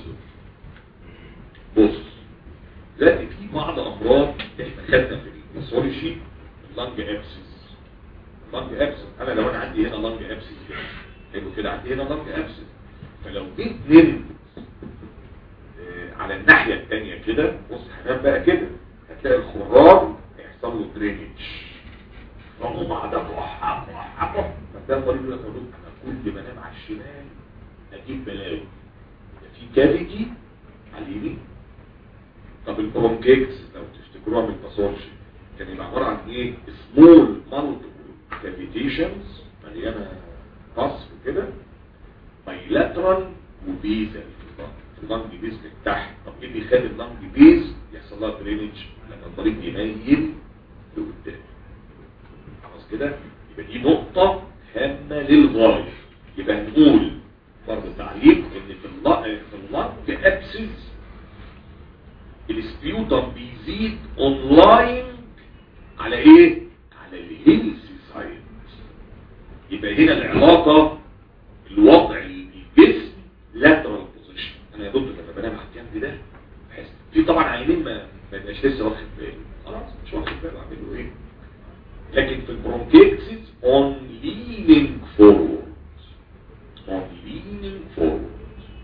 بص دلوقتي في بعض امراض احنا خدنا في الباثولوجي اللنج ابسس اللنج ابسس انا لو انا عندي هنا لنج ابسس كده حلو كده عندي هنا لنج ابسس فلو جيت نمت آه، على الناحيه الثانيه كده بص هنام بقى كده هتلاقي الخراج هيحصل له درينج فهو بعد روح فده المريض يقول لك يا دكتور انا كل ما انام على الشمال اجيب بلاوي ده في كافيتي على اليمين طب البرونكيكس لو تفتكروها من الباثولوجي كان يبقى عباره عن ايه سمول مالتيبل كافيتيشنز مليانه قصف كده بايلاترال وبيزل في اللنج بيز من تحت طب ايه اللي يخلي اللنج بيز يحصل لها درينج لما المريض يميل لقدام خلاص كده يبقى دي نقطه هامه للغايه يبقى نقول برضه تعليق ان في اللنج في اللنج ابسس السبيوتم بيزيد اونلاين على ايه على الهيلث سايد يبقى هنا العلاقة الوضع الجسم لاترال بوزيشن انا يا دكتور لما بنام على الجنب ده بحس في طبعا عينين ما ما يبقاش لسه واخد باله خلاص مش واخد باله اعمل له ايه لكن في البرونكيتسيس on leaning forward on leaning forward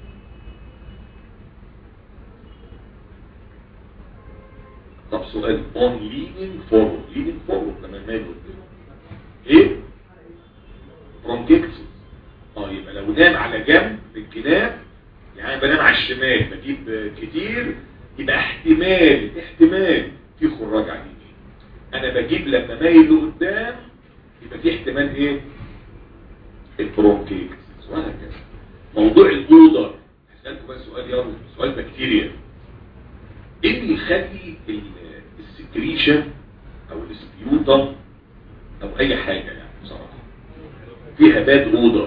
طب سؤال on leaning forward leaning forward لما يميل قدام ايه bronchitis اه يبقى لو نام على جنب الجناب يعني بنام على الشمال بجيب كتير يبقى احتمال احتمال في خراج على اليمين انا بجيب لما مايل لقدام يبقى في احتمال ايه البرونكيتس وهكذا موضوع الاودر هسألكم بقى سؤال يلا سؤال بكتيريا ايه اللي يخلي السكريشن او السبيوتم او اي حاجة يعني بصراحة فيها باد اودر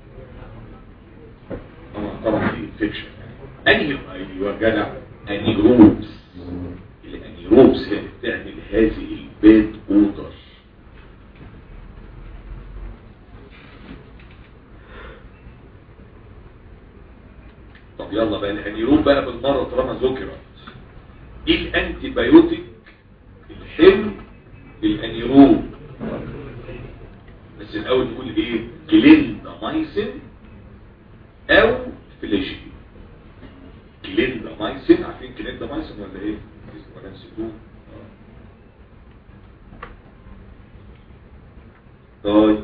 طبعا طبعا في انفكشن انهي ايوه جدع انيروبس الانيروبس هي اللي بتعمل هذه الباد اودر طب يلا بقى الانيروب بقى بالمره طالما ذكرت ايه الانتي بايوتيك الحلو للانيروب بس الاول نقول ايه كليندامايسين او فليشي كليندامايسين عارفين كليندامايسين ولا ايه ولا نسيتوه طيب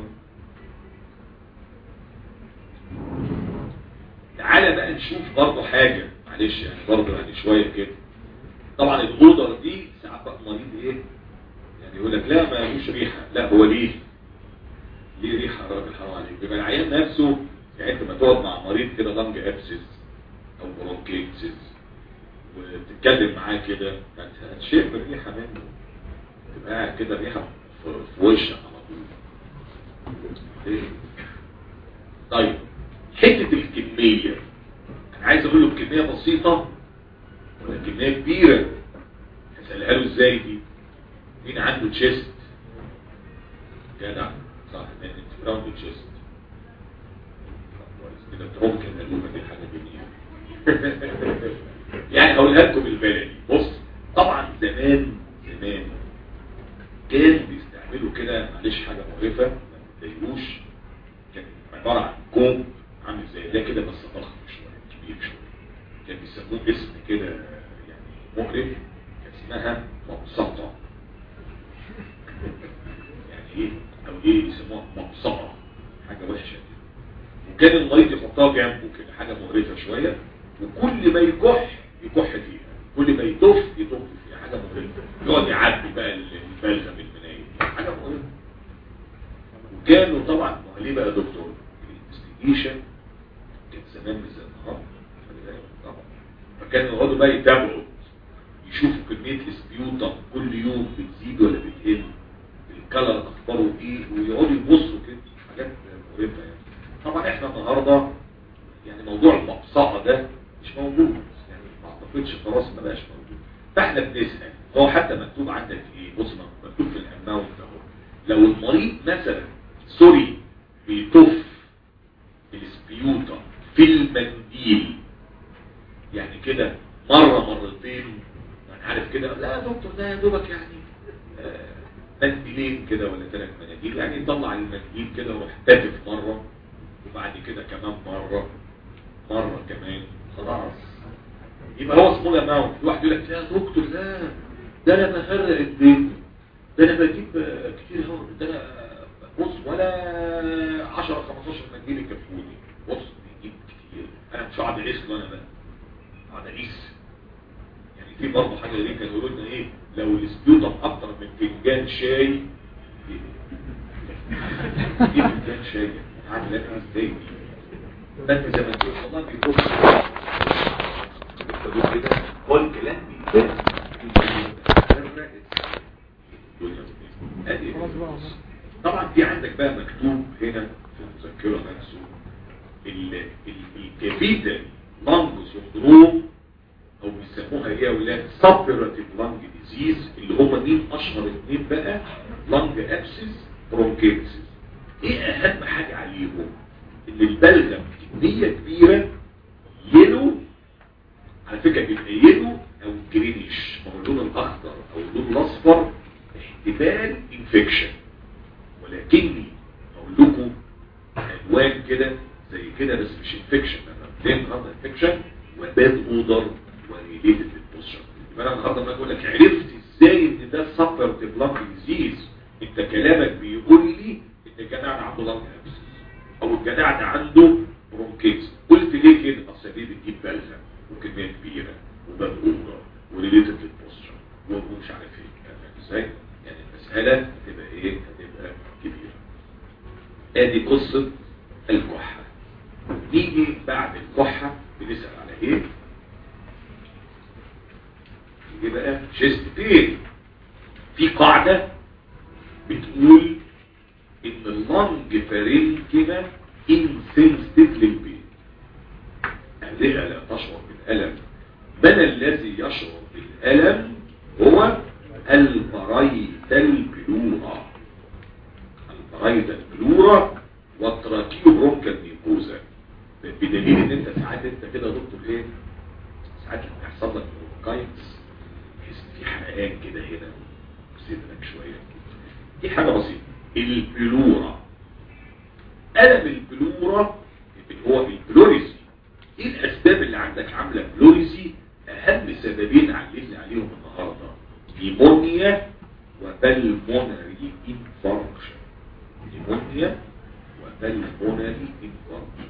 تعالى بقى نشوف برضه حاجة معلش يعني برضه يعني شوية كده طبعا الغودر دي ساعات بقى مريض ايه يعني يقول لك لا ما لوش ريحة لا هو ليه ليه ريحة راجل حرام عليك بيبقى العيان نفسه يعني انت ما تقعد مع مريض كده لانج ابسس او برونكيتسس وتتكلم معاه كده هتشم الريحة منه تبقى قاعد كده ريحة في في وشك على طول ليه؟ طيب حتة الكمية انا عايز اقول له بكمية بسيطة ولا كمية كبيرة هسألها له ازاي دي مين عنده تشيست جدع صح انت براوند تشيست كويس كده تروم كده اللغة دي حاجة جميلة يعني هقولها لكم بالبلدي بص طبعا زمان زمان كان بيستعملوا كده معلش حاجة مقرفة ما تضايقوش كان عبارة عن كوم عامل زي ده كده بس ضخم شوية كبير شوية كان بيسموه اسم كده يعني مقرف كان اسمها مبسطة يعني ايه او ايه يسموها مبسطة حاجة وحشة كده وكان المريض يحطها جنبه كده حاجة مقرفة شوية وكل ما يكح يكح فيها كل ما يطف يطف فيها حاجة مقرفة يقعد يعبي بقى البلغم المنايل حاجة مقرفة وكانوا طبعا ما هو ليه بقى يا دكتور الانفستيجيشن كانت زمان مش زي النهارده خلي بالك طبعا فكانوا يقعدوا بقى يتابعوا يشوفوا كمية السبيوتا كل يوم بتزيد ولا بتقل الكلر اخباره ايه ويقعدوا يبصوا كده حاجات مقرفة يعني طبعا احنا النهارده يعني موضوع المقصعة ده مش موجود يعني ما اعتقدش خلاص ما بقاش موجود فاحنا بنسأل هو حتى مكتوب عندك ايه بص مكتوب في الاماونت اهو لو المريض مثلا سوري بيطف السبيوتا في المنديل يعني كده مرة مرتين انا عارف كده لا يا دكتور ده يا دوبك يعني آه، منديلين كده ولا ثلاث مناديل يعني يطلع المنديل كده ويروح تافف مرة وبعد كده كمان مرة مرة كمان خلاص يبقى هو اسمه اماونت الواحد يقول لك يا دكتور ده ده انا بفرق الدنيا ده انا بجيب آه، كتير هو ده انا بص ولا 10 15 منديل يكفوني بص بيجيب كتير انا مش هقعد اقيس له انا بقى هقعد اقيس يعني في برضه حاجه دي كانوا يقولوا لنا ايه لو السبيوتم اكتر من فنجان شاي دي فنجان شاي عامل لك ازاي دي فانت زي ما تقول والله بيقول بيقول كده هو الكلام بيبان ادي طبعا في عندك بقى مكتوب هنا في المذكره نفسه الكابيتال لانج سندروم او بيسموها ايه يا ولاد سبيراتيف لانج ديزيز اللي هم مين اشهر اثنين بقى لانج ابسس برونكيتسس ايه اهم حاجه عليهم ان البلغم كميه كبيره يلو على فكره بيبقى يلو او جرينيش ما هو اللون الاخضر او اللون الاصفر احتمال انفكشن ولكني اقول لكم الوان كده زي كده بس مش انفكشن انا ليه النهارده انفكشن وباد اودر وريليتد للبوستشر يبقى انا النهارده ما اقول لك عرفت ازاي ان ده سفر بلانك ديزيز انت كلامك بيقول لي ان الجدع ده عنده لانج ابسس او الجدع ده عنده برونكيتس قلت ليه كده اصل دي بتجيب بلغم وكميه كبيره وباد اودر وريليتد للبوستشر ومش عارف ايه فاهم ازاي يعني المساله هتبقى ايه هتبقى كبيره ادي قصه الكحه نيجي بعد الكحه بنسال على ايه يجي بقى شيست بين في قاعده بتقول ان اللنج فارنكيما انسنسيتيف للبين الرئه لا تشعر بالالم من الذي يشعر بالالم هو البرايتال بلورا البرايتال بلورا والتراكيو برونكال ميكوزا بدليل ان انت ساعات انت كده يا دكتور ايه ساعات لما يحصل لك برونكايتس تحس في حرقان كده هنا في صدرك شويه دي حاجة بسيطة البلورا ألم البلورا اللي هو البلوريسي ايه الأسباب اللي عندك عاملة بلوريسي أهم سببين علمنا عليهم النهاردة نيمونيا وبلمونري انفاركشن نيمونيا وبلمونري انفاركشن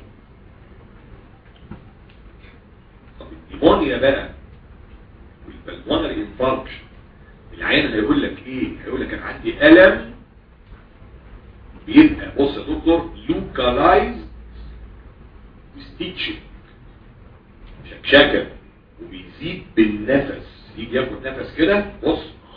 طب النيمونيا بقى والبلمونري انفاركشن العين هيقول لك ايه هيقول لك انا عندي الم بيبقى بص يا دكتور لوكالايز ستيتشنج شكشكه وبيزيد بالنفس يجي ياخد نفس كده بص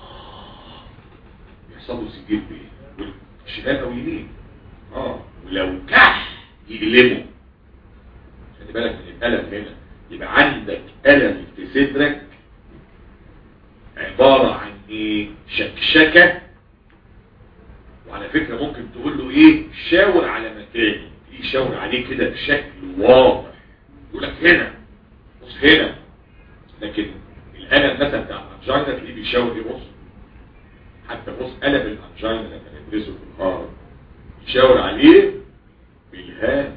يحصل له سجير بيه شمال او يمين اه ولو كح يقلبه خلي بالك من الالم هنا يبقى عندك الم في صدرك عبارة عن ايه شكشكة وعلى فكرة ممكن تقول له ايه شاور على مكانه يشاور عليه كده بشكل واضح يقول لك هنا بص هنا لكن الالم مثلا بتاع الانجينا تلاقيه بيشاور ايه بص حتى بص الم الانجينا لما ندرسه في الارض يشاور عليه بالهان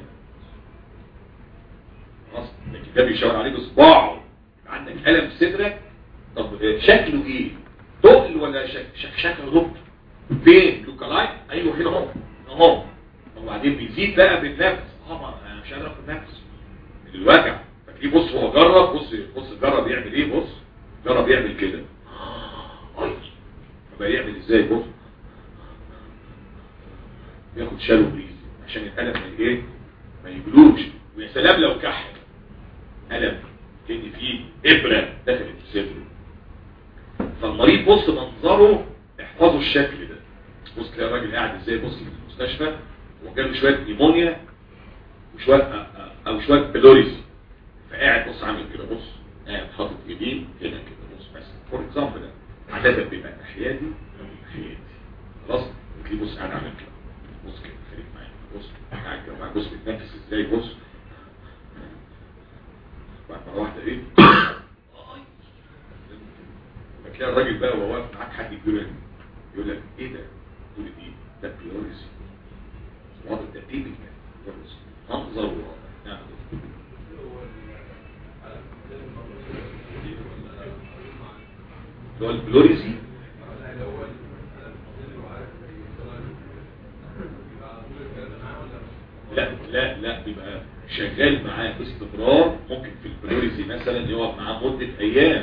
خلاص لكن ده بيشاور عليه بصباعه عندك الم في صدرك طب شكله ايه تقل ولا شك شكشكه ضبط فين لوكالايت ايوه هنا اهو اهو وبعدين بيزيد بقى بالنفس اه انا مش قادر اخد نفس الوجع فتلاقيه بص هو جرب بص بص جرب يعمل ايه بص جرب يعمل كده فبقى يعمل ازاي بص بياخد شالو بريز عشان الالم ما ايه ما يجلوش ويا سلام لو كحل الم كان فيه ابره دخلت في صدره فالمريض بص منظره احفظوا الشكل ده بص تلاقي الراجل قاعد ازاي بص في المستشفى وجاله شويه نيمونيا وشويه او شويه بلوريز فقاعد بص عامل كده بص قاعد حاطط ايديه هنا كده بص بس فور اكزامبل عاده بيبقى الناحيه دي او الناحيه دي خلاص وتلاقيه بص قاعد عامل كده بص كده خليك معايا بص قاعد كده بص بيتنفس ازاي بص بعد مرة واحدة ايه فتلاقي الراجل بقى وهو واقف معاك حد كبير يقول لك ايه ده تقول ايه ده بلوريسي واضح ده تيبيكال بلوريسي منظر واضح نعم اللي هو البلوريسي لا لا لا بيبقى شغال معاه باستمرار ممكن في البلوريزي مثلا يقعد معاه مدة ايام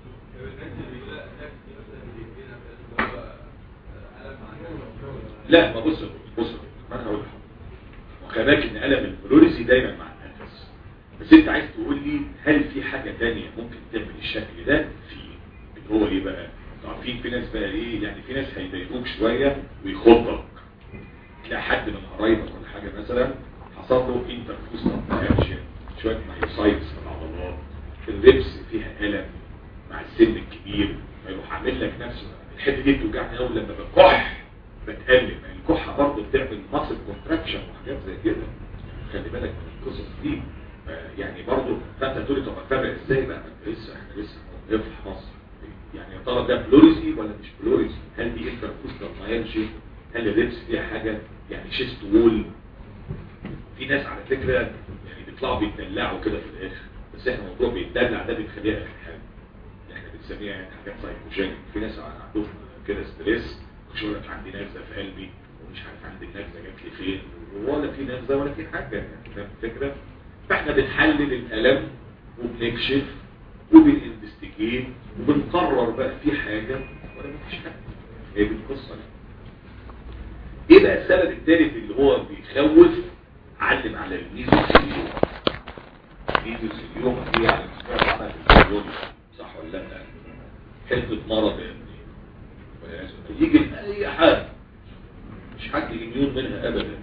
لا ما بص بص ما انا هقول لك بالك ان الم البلوريزي دايما مع النفس بس انت عايز تقول لي هل في حاجة تانية ممكن تعمل الشكل ده في اللي هو ايه بقى عارفين في ناس بقى ايه يعني في ناس هيضايقوك شوية ويخضك تلاقي حد من قرايبك ولا حاجة مثلا حصل له انترفوس رياكشن شويه مايوسايتس في العضلات اللبس فيها الم مع السن الكبير فيروح عامل لك نفسه الحته دي بتوجعني قوي لما بكح بتقلب الكحه برضه بتعمل ماسل كونتراكشن وحاجات زي كده خلي بالك من القصص دي يعني برضه فانت تقول لي طب افرق ازاي بقى انت لسه احنا لسه نفحص يعني يا ترى ده بلوريزي ولا مش بلوريزي هل دي انترفوس مايلجي هل اللبس فيها حاجه يعني شيست وول في ناس على فكرة يعني بيطلعوا بيتدلعوا كده في الاخر بس احنا موضوع بيتدلع ده بنخليها اخر حاجة احنا بنسميها يعني حاجات سايكوجينيك في ناس عندهم كده ستريس مش يقول لك عندي نغزة في قلبي ومش عارف عندي النغزة جات لي فين ولا في نغزة ولا في حاجة يعني فاهم الفكرة فاحنا بنحلل الألم وبنكشف وبننفستيجيت وبنقرر بقى في حاجة ولا مفيش حاجة هي دي القصة ايه بقى السبب الثالث اللي هو بيخوف علم على الميزوسيليوم الميزوسيليوم دي على مستوى عمل الفيزيولوجي صح ولا لا حته مرض يا ابني يجي اي حد مش حد يميون منها ابدا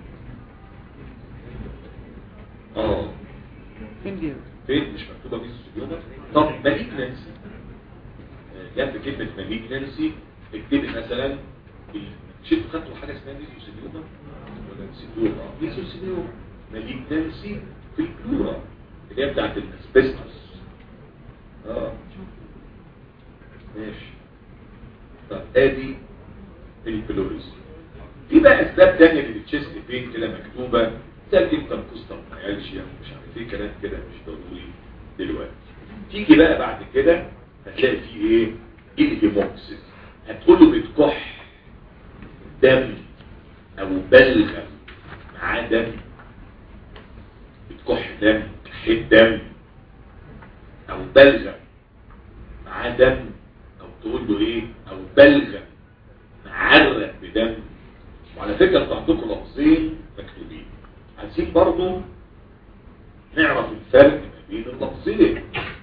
اه فين دي فين مش مكتوبه ميزوسيليوم طب مالجنسي جنب كلمه مالجنسي اكتبي مثلا شفتوا خدتوا حاجه اسمها ميزوسيليوم ولا نسيتوها ميزوسيليوم مالجنسي في البلورا اللي هي بتاعت الاسبستوس اه ماشي طب ادي البلوريس في بقى اسباب تانية للتشيست بين كده مكتوبة زي الانتركوستال مايالجيا مش عارف ايه كلام كده مش ضروري دلوقتي تيجي بقى بعد كده هتلاقي فيه ايه الهيموكسيس هتقول له بتكح دم او بلغم معاه دم بتكح دم كحيت دم او بلغم معاه دم او تقول له ايه او بلغم معرق بدم وعلى فكرة انتوا عندكم لفظين مكتوبين عايزين برضو نعرف الفرق ما بين اللفظين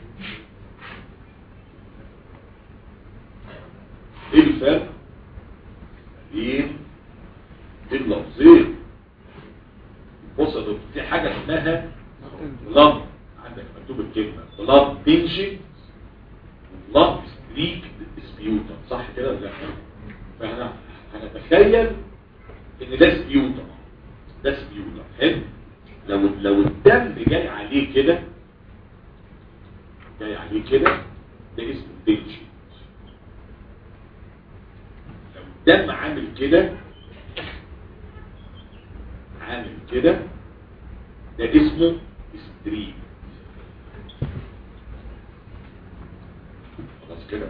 ايه الفرق بين اللفظين بص يا دكتور في حاجة اسمها بلاد عندك مكتوب الكلمة بلاد بينشنج بلاد ستريك سبيوتا صح كده ولا لا فاحنا هنتخيل ان ده سبيوتا ده سبيوتا حلو لو لو الدم جاي عليه كده جاي عليه كده ده اسمه بينشنج لو الدم عامل كده عامل كده ده اسمه ستريك خلاص كده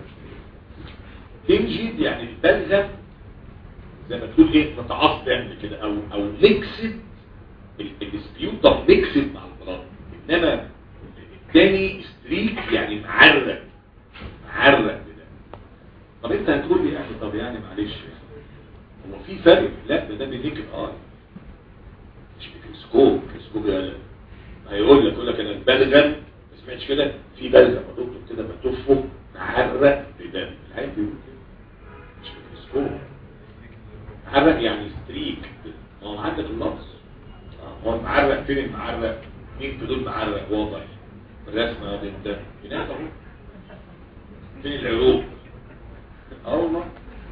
تنجد يعني البلغم زي ما تقول ايه متعصب يعني كده او او ميكسد السبيوتر ميكسد مع البلاد انما الثاني ستريك يعني معرق معرق كده طب انت هتقول لي يعني طب يعني معلش هو في فرق لا ده ده بنيكد اي مش ميكروسكوب ميكروسكوب يا هيقول لك يقول لك انا البلغم ما سمعتش كده في بلغم يا دكتور كده بتفه معرق بدم العين بيقول كده مش ميكروسكوب معرق يعني ستريك ما هو عندك اللفظ هو معرق فين المعرق مين في دول معرق واضح الرسمه دي انت هناك اهو فين العروق اه والله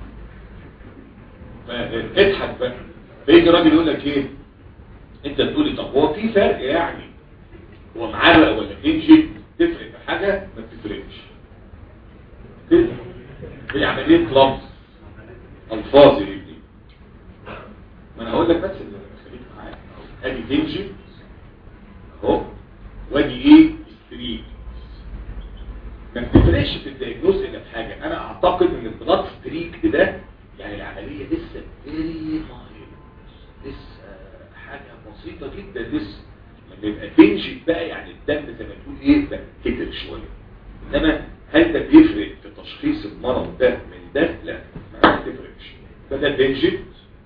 اضحك بقى فيجي راجل يقول لك ايه انت تقول لي طب هو في فرق يعني هو معرق ولا انجي تفرق في حاجه ما بتفرقش كده هي عمليه لفظ الفاظ دي ما انا هقول لك بس اللي خليك معايا ادي تنجي اهو وادي ايه ستريك ما بتفرقش في الدياجنوز الا في حاجه انا اعتقد ان البلاد ستريك ده يعني العمليه لسه فيري مايل لسه حاجه بسيطه جدا لسه لما يبقى تنجي بقى يعني الدم زي ما تقول ايه بقى كتر شويه انما هل ده بيفرق في تشخيص المرض ده من ده لا ما بتفرقش فده تنجي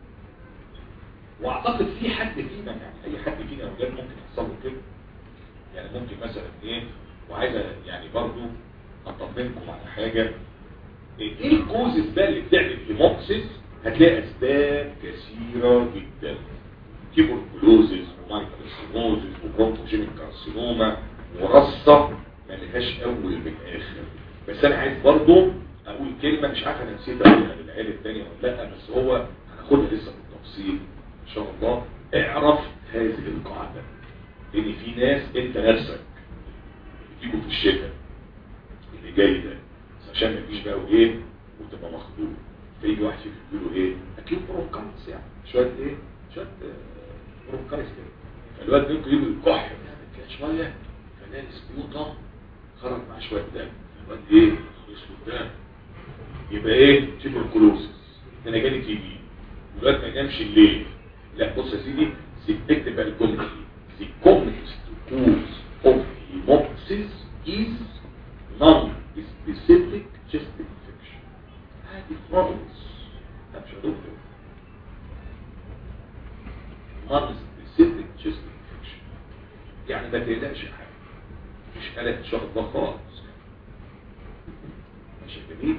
واعتقد في حد فينا يعني اي حد فينا اولاد ممكن يحصل له كده يعني ممكن مثلا ايه وعايز يعني برضو اطمنكم على حاجه ايه الكوزز بقى اللي بتعمل هيموكسيس هتلاقي اسباب كثيره جدا تيبركلوزز ومايكروسينوزز وبرونكوجينيك كارسينوما ورصه ما لهاش اول من اخر بس انا عايز برضو اقول كلمه مش عارف انا نسيت اقولها للعيال الثانيه ولا لا بس هو هناخدها لسه بالتفصيل ان شاء الله اعرف هذه القاعدة لان في ناس انت نفسك بتيجوا في الشتاء اللي جاي ده بس عشان ما تجيش بقى وايه وتبقى مخدوم فيجي واحد فيك يقول له ايه اكيد برونكايتس يعني شويه ايه شويه برونكايتس كده فالواد منكم يجي يكح كده شويه فلاقي سبيوطه خرج مع شويه دم الواد ايه اسود دم يبقى ايه تيبركلوزس ده انا جالي تي بي الواد ما ينامش الليل لا بص يا سيدي اكتب بقى الجمله دي the commonest cause of hemolysis is non-specific chest infection هذه خالص مش هدكتور non-specific chest infection يعني ما تقلقش حاجه مش قلق ان شاء الله خالص ماشي جميل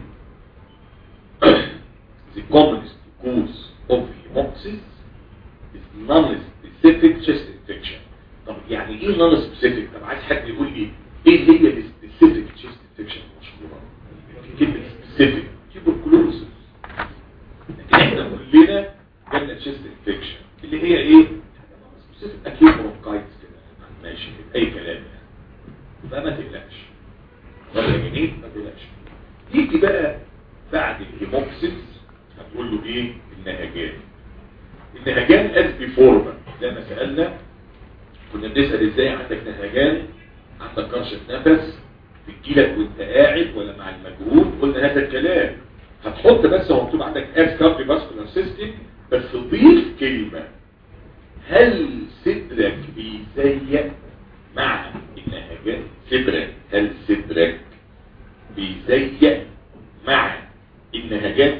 the commonest cause of hemolysis is non-specific chest infection طب يعني ايه non-specific طب عايز حد يقول لي ايه هي السبيسيفيك chest infection المشهوره كلمه specific tuberculosis لكن احنا كلنا جالنا chest infection اللي هي ايه specific اكيد bronchitis كده ماشي كده اي كلام يعني فما تقلقش ولا جنيه ما تقلقش يجي بقى بعد الهيموكسيس هتقول له ايه النهجان النهجان از بيفور زي ما سالنا كنا بنسال ازاي عندك نهجان عندك كرشه نفس بتجيلك وانت قاعد ولا مع المجهود قلنا هذا الكلام هتحط بس هو مكتوب عندك از كارديو فاسكولار سيستم بس ضيف كلمه هل صدرك بيزيق مع النهجان صدرك هل صدرك بيزيق مع النهجان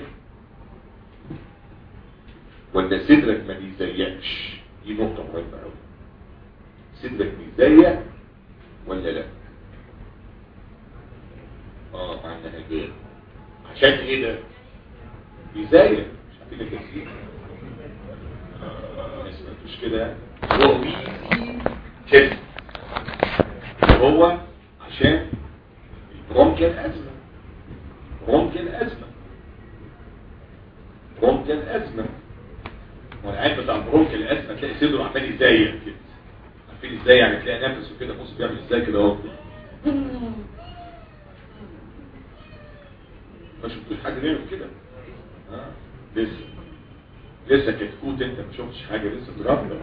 ولا صدرك ما بيزيقش دي نقطة مهمة قوي صدرك بيزيق ولا لا اه مع النهجان عشان ايه ده بيزيق مش عارفين التفسير ما سمعتوش كده هو ويزي كده هو عشان برونكيال أزمة برونكيال أزمة برونكيال أزمة والعين بتاع البرونكيال أزمة تلاقي صدره عمال يزيق كده عارفين ازاي يعني تلاقي نفسه كده بص بيعمل ازاي كده اهو ما شفتوش حد بيعمل كده ها لسه لسه كتكوت انت ما شفتش حاجه لسه تربى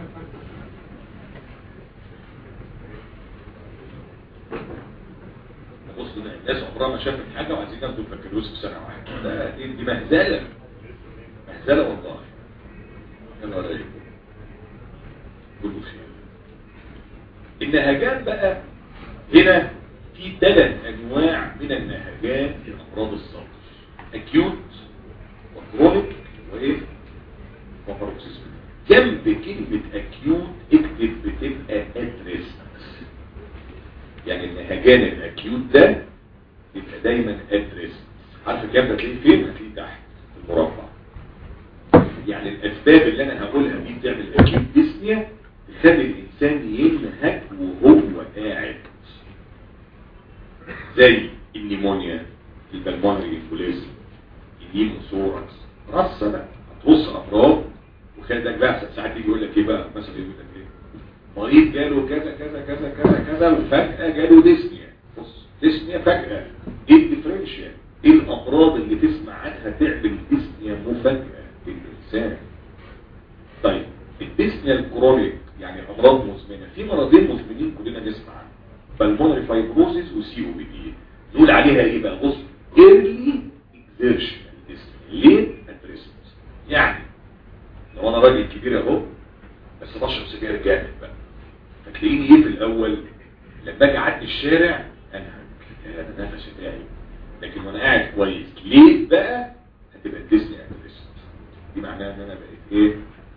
بص ده الناس عمرها ما شافت حاجه وعايزين ياخدوا البكالوريوس في سنه واحده ده دي, دي مهزله مهزله والله يلا عليكم كله خير النهجان بقى هنا في ثلاث انواع من النهجان في امراض الصدر اكيوت وكرونيك وايه وباروكسيزم جنب كلمه اكيوت اكتب بتبقى ادريست يعني النهجان الاكيوت ده يبقى دايما ادريس عارف الكلام ده هتلاقيه فين هتلاقيه تحت في المربع يعني الاسباب اللي انا هقولها دي بتعمل اكيوت ديسنيا تخلي الانسان ينهج وهو قاعد زي النيمونيا البلمونري انفلونزا النيموثوركس رصه بقى هترص امراض وخلي بالك بقى ساعات يجي يقول لك ايه بقى مثلا يقول لك ايه مريض جاله كذا كذا كذا كذا كذا وفجأة جاله ديسنيا بص ديسنيا فجأة ايه الديفرنشال ايه الامراض اللي تسمع عنها تعمل ديسنيا مفاجئة في الانسان طيب الديسنيا الكرونيك يعني امراض مزمنة في مرضين مزمنين كلنا نسمع عنهم بالمونري فايبروزيس وسي او بي دي نقول عليها ايه بقى بص ايرلي اكزيرشن ليه ادريسمنت يعني لو انا راجل كبير اهو بس بشرب سجاير جامد بقى فتلاقيني ايه في الاول لما اجي اعدي الشارع انهج انا نفسي بتاعي لكن وانا قاعد كويس ليه بقى هتبقى الديزني اكتريست دي معناها ان انا بقيت ايه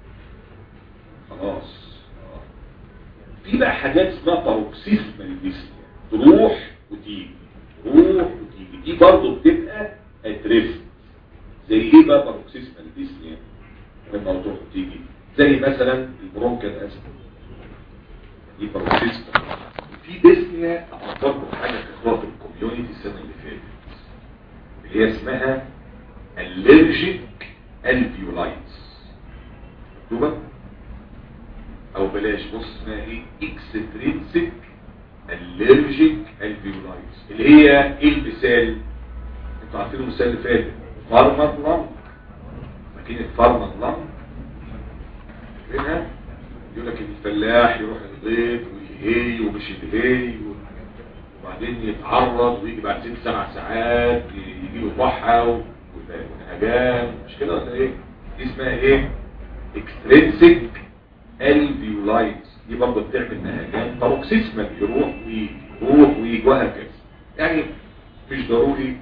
خلاص آه. في بقى حاجات اسمها باروكسيزمال ديزني تروح وتيجي تروح وتيجي دي برضه بتبقى ادريست زي ايه بقى باروكسيزمال ديزني لما تروح وتيجي زي مثلا البرونكال اسم دي باروكسيزم في ديسنيا افكركم حاجه كانت في الكوميونتي السنه اللي فاتت اللي هي اسمها الرجيك الفيولايتس مكتوبه او بلاش بص اسمها ايه اكسترينسيك الرجيك الفيولايتس اللي هي ايه المثال انتوا عارفين المثال اللي فات فارمر لامب ماكينه فارمر لامب منها يقول لك الفلاح يروح الغيط ويهي ومش يهي وبعدين يتعرض ويجي بعد ست سبع ساعات يجي له ضحى ونهجان مش كده ولا ايه دي اسمها ايه اكسترينسيك الفيولايتس دي برضه بتعمل نهجان باروكسيسمال يروح ويجي يروح ويجي وهكذا يعني مش ضروري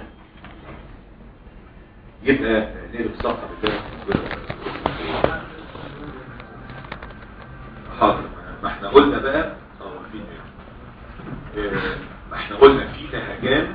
يبقى نقلب الصفحه بتاعت حاضر ما احنا قلنا بقى اه في اه ما احنا قلنا في نهجان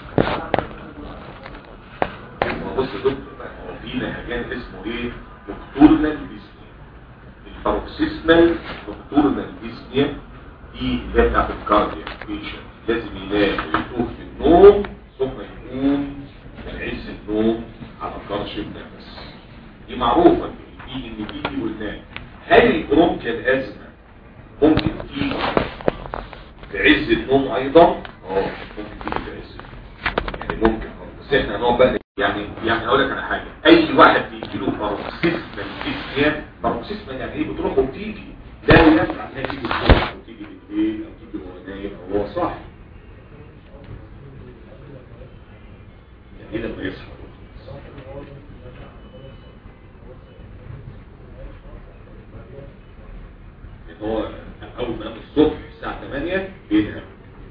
بص يا دكتور بقى هو في نهجان اسمه ايه دكتورنال ديسنيا الباروكسيسمال دكتورنال ديسنيا دي اللي هي بتاعت الكارديا بيشنت لازم ينام ويتوه في النوم ثم يقوم من عز النوم على فرش النفس دي معروفه دي ان دي والنام هل البرونكيال ازمه ممكن تيجي في عز النوم ايضا اه ممكن تيجي في عز يعني ممكن بس احنا هنقعد بقى يعني يعني هقول لك على حاجه اي واحد بيجي له باروكسيزمال ديسنيا باروكسيزما يعني ايه بتروح وبتيجي لا ينفع انها تيجي الصبح او تيجي بالليل او تيجي وهو نايم او هو صاحي يعني ايه لما يصحى ان هو اول ما ينام الصبح الساعه 8 بينام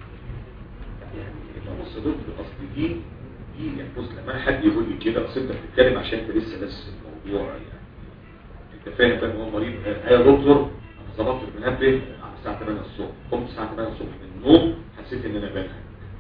يعني يبقى بص دول اصل دي دي يعني بص لما حد يقول لي كده اصل انت بتتكلم عشان انت لسه بس الموضوع يعني انت فاهم فاهم هو مريض آه، يا دكتور انا ظبطت المنبه على الساعه 8 الصبح قمت الساعه 8 الصبح من النوم حسيت ان انا بنهج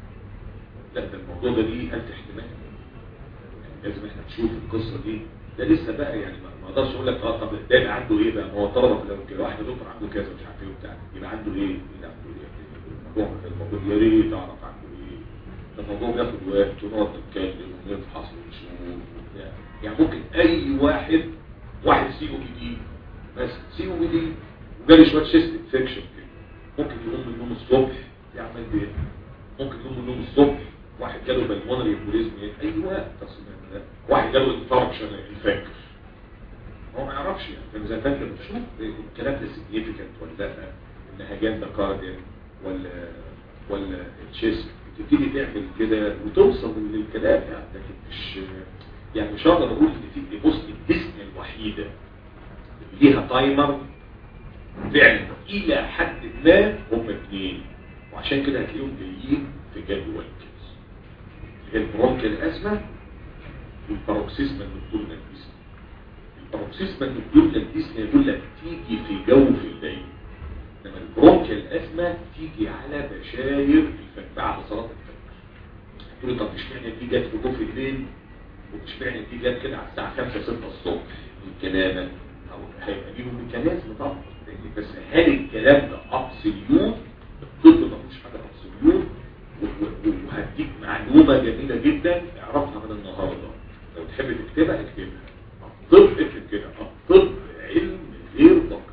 لا ده الموضوع ده ليه الف احتمال يعني لازم احنا نشوف القصه دي ده لسه بقى يعني ما ما اقدرش اقول لك اه طب ده يبقى عنده ايه بقى ما هو طلبه لو كده واحد يا دكتور عنده كذا مش عارف ايه وبتاع يبقى عنده ايه يبقى عنده ايه الموضوع الموضوع يا ريت اعرف عنده ايه ده الموضوع بياخد وقت ونقعد نتكلم ونفحص ونشوف وبتاع يعني ممكن اي واحد واحد سي او بي دي بس سي او بي دي وجالي شويه شيست انفكشن كده ممكن يقوم من النوم الصبح يعمل ايه ممكن يقوم من النوم الصبح واحد جاله بالمونري امبوليزم اي وقت تصميم واحد جاله انفاركشن الفكر هو ما يعرفش يعني كان زي فاكر بتشوف الكلام ده سيجنيفيكانت ولا لا النهجان ده كارديان ولا ولا تشيست تبتدي تعمل كده وتوصل للكلام يعني لكن مش يعني مش هقدر اقول ان في بص الديسني الوحيده اللي ليها تايمر فعلا الى حد ما هم اثنين وعشان كده هتلاقيهم جايين في جدول كده هي البرونكيال ازمه والباروكسيزما النكتورنال ديسني الباروكسيزما النكتورنال ديسني يقول لك تيجي في جو في الليل انما البرونكيال ازمه تيجي على بشاير الفجر بعد صلاه الفجر تقول لي طب مش معنى دي جت في جو في الليل ومش معنى دي جت كده على الساعه 5 6 الصبح الكلام او هيبقى ليهم ميكانيزم طبعا بس هل الكلام ده ابسوليوت الطب ما فيش حاجه ابسوليوت وهديك معلومة جميلة جدا اعرفها من النهاردة لو تحب تكتبها اكتبها الطب اكتب كده الطب علم غير دقيق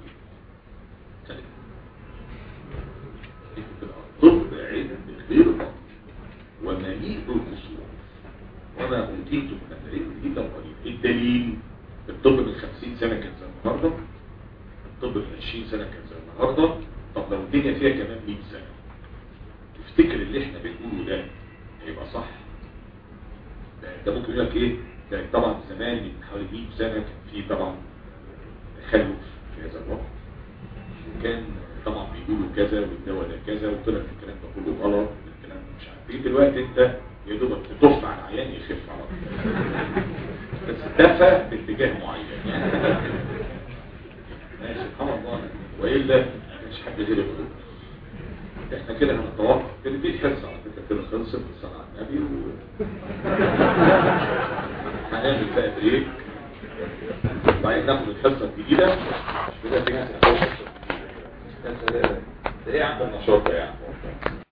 الطب علم غير دقيق ومليء بالقصور وما أوتيت من العلم إلا قليل الدليل الطب من 50 سنة كان زي النهاردة الطب من 20 سنة كان زي النهاردة طب لو الدنيا فيها كمان 100 سنة تفتكر اللي احنا بنقوله ده هيبقى صح ده, ده ممكن يقول لك ايه ده طبعا زمان من حوالي 100 سنة كان في طبعا تخلف في هذا الوقت وكان طبعا بيقولوا كذا والدواء ده كذا وطلع الكلام ده كله غلط الكلام ده مش عارف ايه دلوقتي انت يا دوبك تطف على العيان يخف على طول بس دفى باتجاه معين ماشي سبحان الله والا مش حد غير يقول احنا كده هنتوقف كده في حصه على فكره كده خلصت الصلاه على النبي و هنعمل بقى بريك وبعدين ناخد الحصه الجديده كده في ناس هتاخد الحصه الجديده ده ايه عندك نشاط ده يعني